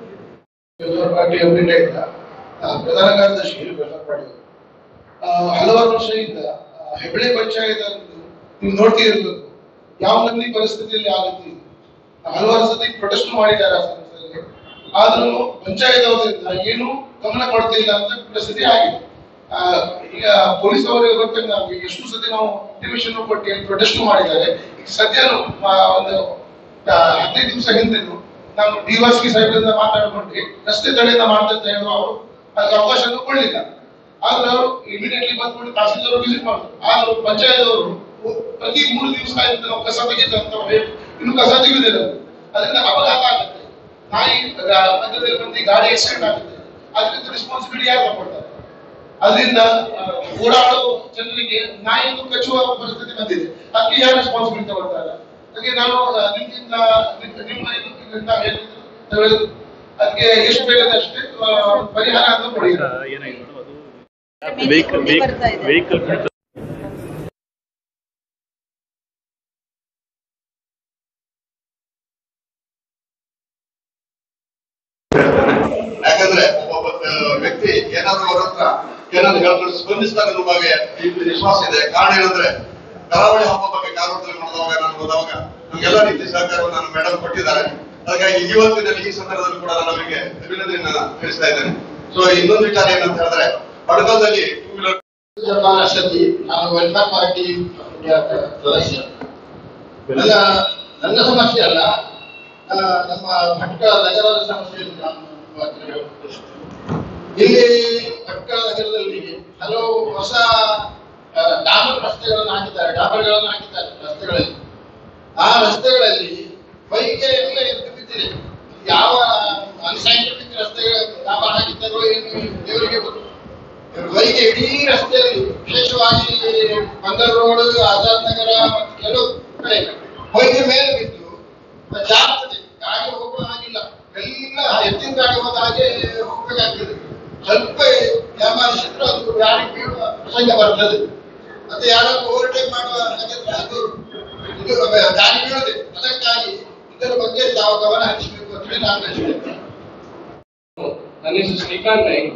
ಪಾರ್ಟಿ ಅವರಿಂದ ಪ್ರಧಾನ ಕಾರ್ಯದರ್ಶಿ ಮಾಡಿದ್ರು ಹಲವಾರು ವರ್ಷದಿಂದ ಆ, ಹೆಬ್ಳೆ ಪಂಚಾಯತ್ ನೀವು ನೋಡ್ತಿರ್ಬೇಕು ಯಾವ ನಲ್ಲಿ ಪರಿಸ್ಥಿತಿಯಲ್ಲಿ ಆಗುತ್ತೆ ಇದು. ಹಲವಾರು ಸತಿ ಪ್ರೊಟೆಸ್ಟ್ ಮಾಡಿದ್ದಾರೆ ಆ ಸಂದರ್ಭದಲ್ಲಿ ಆದ್ರೂ ಪಂಚಾಯತ್ ಅವರಿಂದ ಏನು ಗಮನ ಕೊಡ್ತಿಲ್ಲ ಅಂತ ಪರಿಸ್ಥಿತಿ ಆಗಿದೆ ಆ, ಈಗ ಪೊಲೀಸ್ ಅವರಿಗೆ ಗೊತ್ತಾಗ ನಾವು ಎಷ್ಟು ಸತಿ ನಾವು ಇಂಟಿಮೇಷನ್ ಕೊಟ್ಟು ಪ್ರೊಟೆಸ್ಟ್ ಮಾಡಿದ್ದಾರೆ ಈಗ ಸದ್ಯ ಆ, ಒಂದು ಆ, ಹದಿನೈದು ದಿವಸ ಹಿಂದೆನು ನಾವು ಡಿವಾಸ್ಪಿ ಸಾಹೇಬರಿಂದ ಮಾತಾಡ್ಕೊಂಡು ರಸ್ತೆ ತಡೆಯಿಂದ ಮಾಡ್ತಾ ಅಂತ ಹೇಳಿದ್ರು ಅವರು ಅದಕ್ಕೆ ಅವಕಾಶ ಕೊಡ್ಲಿಲ್ಲ ಆದ್ರೆ ಅವರು ಇಮಿಡಿಯೇಟ್ಲಿ ಬಂದ್ಬಿಟ್ಟು ತಹಸೀಲ್ದಾರ್ ವಿಸಿಟ್ ಮಾಡಿದ್ರು ಆದ್ರೆ ಪಂಚಾಯತ್ ಅವರು ಪ್ರತಿ ಮೂರು ದಿವಸ ಆಯ್ತು ನಾವು ಕಸ ತೆಗೆದು ಅಂತ ಹೇಳಿ ಇನ್ನು ಕಸ ತೆಗೆದಿಲ್ಲ ಅದರಿಂದ ಅಪಘಾತ ಆಗುತ್ತೆ ನಾಯಿ ಗ- ಮಧ್ಯದಲ್ಲಿ ಬಂದು ಗಾಡಿ ಆಕ್ಸಿಡೆಂಟ್ ಆಗುತ್ತೆ ಅದರಿಂದ ರೆಸ್ಪಾನ್ಸಿಬಿಲಿಟಿ ಯಾರು ತಗೊಳ್ತಾರೆ ಅದರಿಂದ ಆ, ಓಡಾಡೋ ಜನರಿಗೆ ನಾಯಿಯನ್ನು ಕಚ್ಚುವ ಪರಿಸ್ಥಿತಿ ಬಂದಿದೆ ಅದಕ್ಕೆ ಯಾರು ರೆಸ್ಪಾನ್ಸಿಬಿಲಿಟಿ ತಗೊಳ್ತಾರೆ ಅದಕ್ಕೆ ನಾನು ಆ, ನಿಮ್ಮಿಂದ ನಿಮ್- ನಿಮ್ಮ ಇದರಿಂದ ಹೇಳಿದ್ದು ಹೇಳೋದು, ಅದಕ್ಕೆ ಎಷ್ಟು ಬೇಕಾದಷ್ಟು ಆ, ಪರಿಹಾರ ಅಂತ ಕೊಡಿ ವೆಹಿಕಲ್ ವೆಹಿಕಲ್ ಯಾಕಂದ್ರೆ ಒಬ್ಬ ಆ, ವ್ಯಕ್ತಿ ಏನಾದ್ರು ಅವ್ರ ಹತ್ರ ಏನಾದ್ರು ಹೇಳ್ಕೊಂಡು ಸ್ಪಂದಿಸ್ತಾರೆ ಅನ್ನೋ ಬಗ್ಗೆ ಇದು ವಿಶ್ವಾಸ ಇದೆ ಕಾರಣ ಏನಂದ್ರೆ ಕರಾವಳಿ ಹಬ್ಬ ಬಗ್ಗೆ ಕಾರವಾರದಲ್ಲಿ ಮಾಡಿದವಾಗ ನಾನು ಹೋದವಾಗ ನಮ್ಗೆಲ್ಲ ರೀತಿ ಸಹಕಾರವನ್ನು ನಾನು ಮೇಡಮ್ ಕೊಟ್ಟಿದ್ದಾರೆ ಹಾಗಾಗಿ ಇವತ್ತಿನ ಈ ಸಂದರ್ಭದಲ್ಲಿ ಕೂಡ ನಾನು ಅವರಿಗೆ ಅಭಿನಂದನೆಯನ್ನ ತಿಳಿಸ್ತಾ ಇದ್ದೇನೆ ಸೊ ಇನ್ನೊಂದು ವಿಚಾರ ಏನಂತ ಹೇಳಿದ್ರೆ ಬಡಗದಲ್ಲಿ ಟೂ ವೀಲರ್ ಅಷ್ಟೊತ್ತಿ ನಾನು ವೆಲ್ಫೇರ್ ಪಾರ್ಟಿ ಸದಸ್ಯ ನನ್ನ ನನ್ನ ಸಮಸ್ಯೆ ಅಲ್ಲ ಆ, ನಮ್ಮ ಭಟ್ಕ ನಗರದ ಸಮಸ್ಯೆ ಅಂತ ನಾನು ಮಾತ್ರ ಹೇಳ್ಬೋದು. ಇಲ್ಲಿ ಭಟ್ಕ ನಗರದಲ್ಲಿ ಹಲವು ಹೊಸ ಆ, ಡಾಂಬರ್ ರಸ್ತೆಗಳನ್ನು ಹಾಕಿದ್ದಾರೆ ಡಾಂಬರ್ಗಳನ್ನು ಹಾಕಿದ್ದಾರೆ ರಸ್ತೆಗಳಲ್ಲಿ ಆ ರಸ್ತೆಗಳಲ್ಲಿ ವೈದ್ಯ ಎಲ್ಲ ಎದ್ದು ಬಿದ್ದಿದೆ ಯಾವ ಅನ್ಸೈಂಟಿಫಿಕ್ ರಸ್ತೆಗಳ ಡಾಂಬರ್ ಹಾಕಿದ್ದಾರೋ ಏನು ದೇವರಿಗೆ ಗೊತ್ತು ವೈಗೆ ಇಡೀ ರಸ್ತೆಯಲ್ಲಿ ವಿಶೇಷವಾಗಿ ಬಂದರ್ ರೋಡ್ ಆಜಾದ್ ನಗರ ಮತ್ತು ಕೆಲವು ಕಡೆ ಹೊಯ್ಗೆ ಮೇಲೆ ಬಿದ್ದು ಜಾಗ್ತದೆ ಗಾಡಿ ಹೋಗುವ ಹಾಗಿಲ್ಲ ಎಲ್ಲ ಎತ್ತಿನ ಗಾಡಿ ಹೋದ ಹಾಗೆ ಹೋಗ್ಬೇಕಾಗ್ತದೆ ಸ್ವಲ್ಪ ವ್ಯಾಪಾರಿಸಿದ್ರು ಅದು ಗಾಡಿ ಬೀಳುವ ಪ್ರಸಂಗ ಬರ್ತದೆ ಮತ್ತೆ ಯಾರಾದ್ರೂ ಓವರ್ಟೇಕ್ ಮಾಡುವ ಹಾಗಿದ್ರೆ ಅದು ಇದು ಗಾಡಿ ಬೀಳುತ್ತೆ ಅದಕ್ಕಾಗಿ ಇದರ ಬಗ್ಗೆ ತಾವು ಗಮನ ಹರಿಸಬೇಕು ಅಂತ ಹೇಳಿ ನಾನು ಹೇಳ್ತೇನೆ ನನ್ನ ಹೆಸರು ಶ್ರೀಕಾಂತ್ ನಾಯ್ಕ್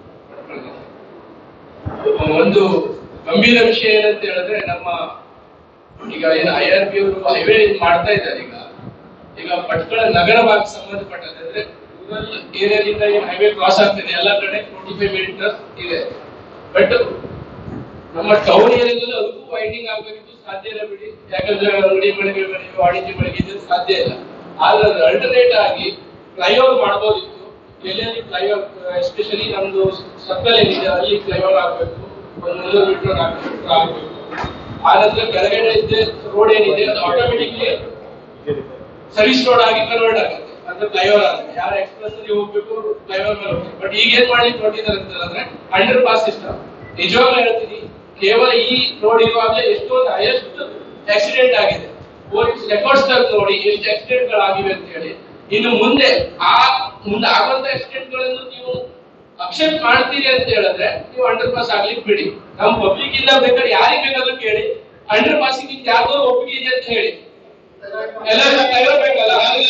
ಒಂದು ಗಂಭೀರ ವಿಷಯ ಏನಂತ ಹೇಳಿದ್ರೆ ನಮ್ಮ ಈಗ ಏನು ಐ ಆರ್ ಪಿ ಅವರು ಹೈವೇ ಮಾಡ್ತಾ ಇದ್ದಾರೆ ಈಗ ಈಗ ಭಟ್ಕಳ ನಗರ ಭಾಗಕ್ಕೆ ಸಂಬಂಧಪಟ್ಟಂತೆ ಅಂದ್ರೆ ರೂರಲ್ ಏರಿಯಾದಿಂದ ಏನು ಹೈವೇ ಕ್ರಾಸ್ ಆಗ್ತಿದೆ ಎಲ್ಲ ಕಡೆ ಫೋರ್ಟಿ ಫೈವ್ ಮೀಟರ್ ಇದೆ ಬಟ್ ನಮ್ಮ ಟೌನ್ ಏರಿಯಾದಲ್ಲಿ ಅದಕ್ಕೂ ವೈಂಡಿಂಗ್ ಆಗ್ಬೇಕಿತ್ತು ಸಾಧ್ಯ ಇಲ್ಲ ಬಿಡಿ ಯಾಕಂದ್ರೆ ಅಂಗಡಿ ಮಳಿಗೆ ಮಳಿಗೆ ವಾಣಿಜ್ಯ ಮಳಿಗೆ ಇದು ಸಾಧ್ಯ ಇಲ್ಲ ಆದ್ರೆ ಅಲ್ಟರ್ನೇಟ್ ಆಗಿ ಫ್ಲೈಓವರ್ ಮಾಡ್ಬೋದಿತ್ತು ಎಲ್ಲೆಲ್ಲಿ ಫ್ಲೈಓವರ್ ಎಸ್ಪೆಷಲಿ ನಮ್ದು ಸರ್ಕಲ್ ಏನಿದೆ ಅಲ್ಲಿ ಫ್ಲೈಓವರ್ ಆಗ್ಬೇಕು ಒಂದು ಮುನ್ನೂರು ಮೀಟರ್ ನಾಲ್ಕು ಮೀಟರ್ ಆಗ್ಬೇಕು ಆ ನಂತರ ಕೆಳಗಡೆ ಇದ್ದ ರೋಡ್ ಏನಿದೆ ಅದು ಆಟೋಮೆಟಿಕ್ಲಿ ಸರ್ವಿಸ್ ರೋಡ್ ಆಗಿ ಕನ್ವರ್ಟ್ ಆಗುತ್ತೆ ಅಂದ್ರೆ ಫ್ಲೈಓವರ್ ಆಗುತ್ತೆ ಯಾರು ಎಕ್ಸ್ಪ್ರೆಸ್ ಅಲ್ಲಿ ಹೋಗ್ಬೇಕು ಫ್ಲೈಓವರ್ ಮೇಲೆ ಹೋಗ್ಬೇಕು ಬಟ್ ಈಗ ಏನ್ ಮಾಡಿ ಕೊಟ್ಟಿದ್ದಾರೆ ಅಂತಂದ್ರೆ ಅಂಡರ್ ಪಾಸ್ ಸಿಸ್ಟಮ್ ನಿಜವಾಗ್ಲೂ ಹೇಳ್ತೀನಿ ಕೇವಲ ಈ ರೋಡ್ ಇರುವಾಗಲೇ ಎಷ್ಟೊಂದು ಹೈಯೆಸ್ಟ್ ಆಕ್ಸಿಡೆಂಟ್ ಆಗಿದೆ ಪೊಲೀಸ್ ರೆಕಾರ್ಡ್ಸ್ ನೋಡಿ ಎಷ್ಟು ಆಕ್ಸಿಡೆಂಟ್ ಗಳಾಗಿವೆ ಅಂತ ಹೇಳಿ ಇನ್ನು ಮುಂದೆ ಆ ಮುಂದೆ ಆಗುವಂತ ಆಕ್ಸಿಡೆಂಟ್ ಗಳನ್ನು ನೀವು ಅಕ್ಸೆಪ್ಟ್ ಮಾಡ್ತೀರಿ ಅಂತ ಹೇಳಿದ್ರೆ ನೀವು ಅಂಡರ್ ಪಾಸ್ ಆಗ್ಲಿಕ್ಕೆ ಬಿಡಿ ನಮ್ಮ ಪಬ್ಲಿಕ್ ಇಂದ ಬೇಕಾದ್ರೆ ಯಾರಿಗೆ ಬೇಕಾದ್ರೂ ಕೇಳಿ ಅಂಡರ್ ಪಾಸಿಂಗ್ ಯಾವ್ದೋ ಒಪ್ಪಿಗೆ ಇದೆ ಅಂತ ಹೇಳಿ ಎಲ್ಲರೂ ಫ್ಲೈಓವರ್ ಬೇಕಲ್ಲ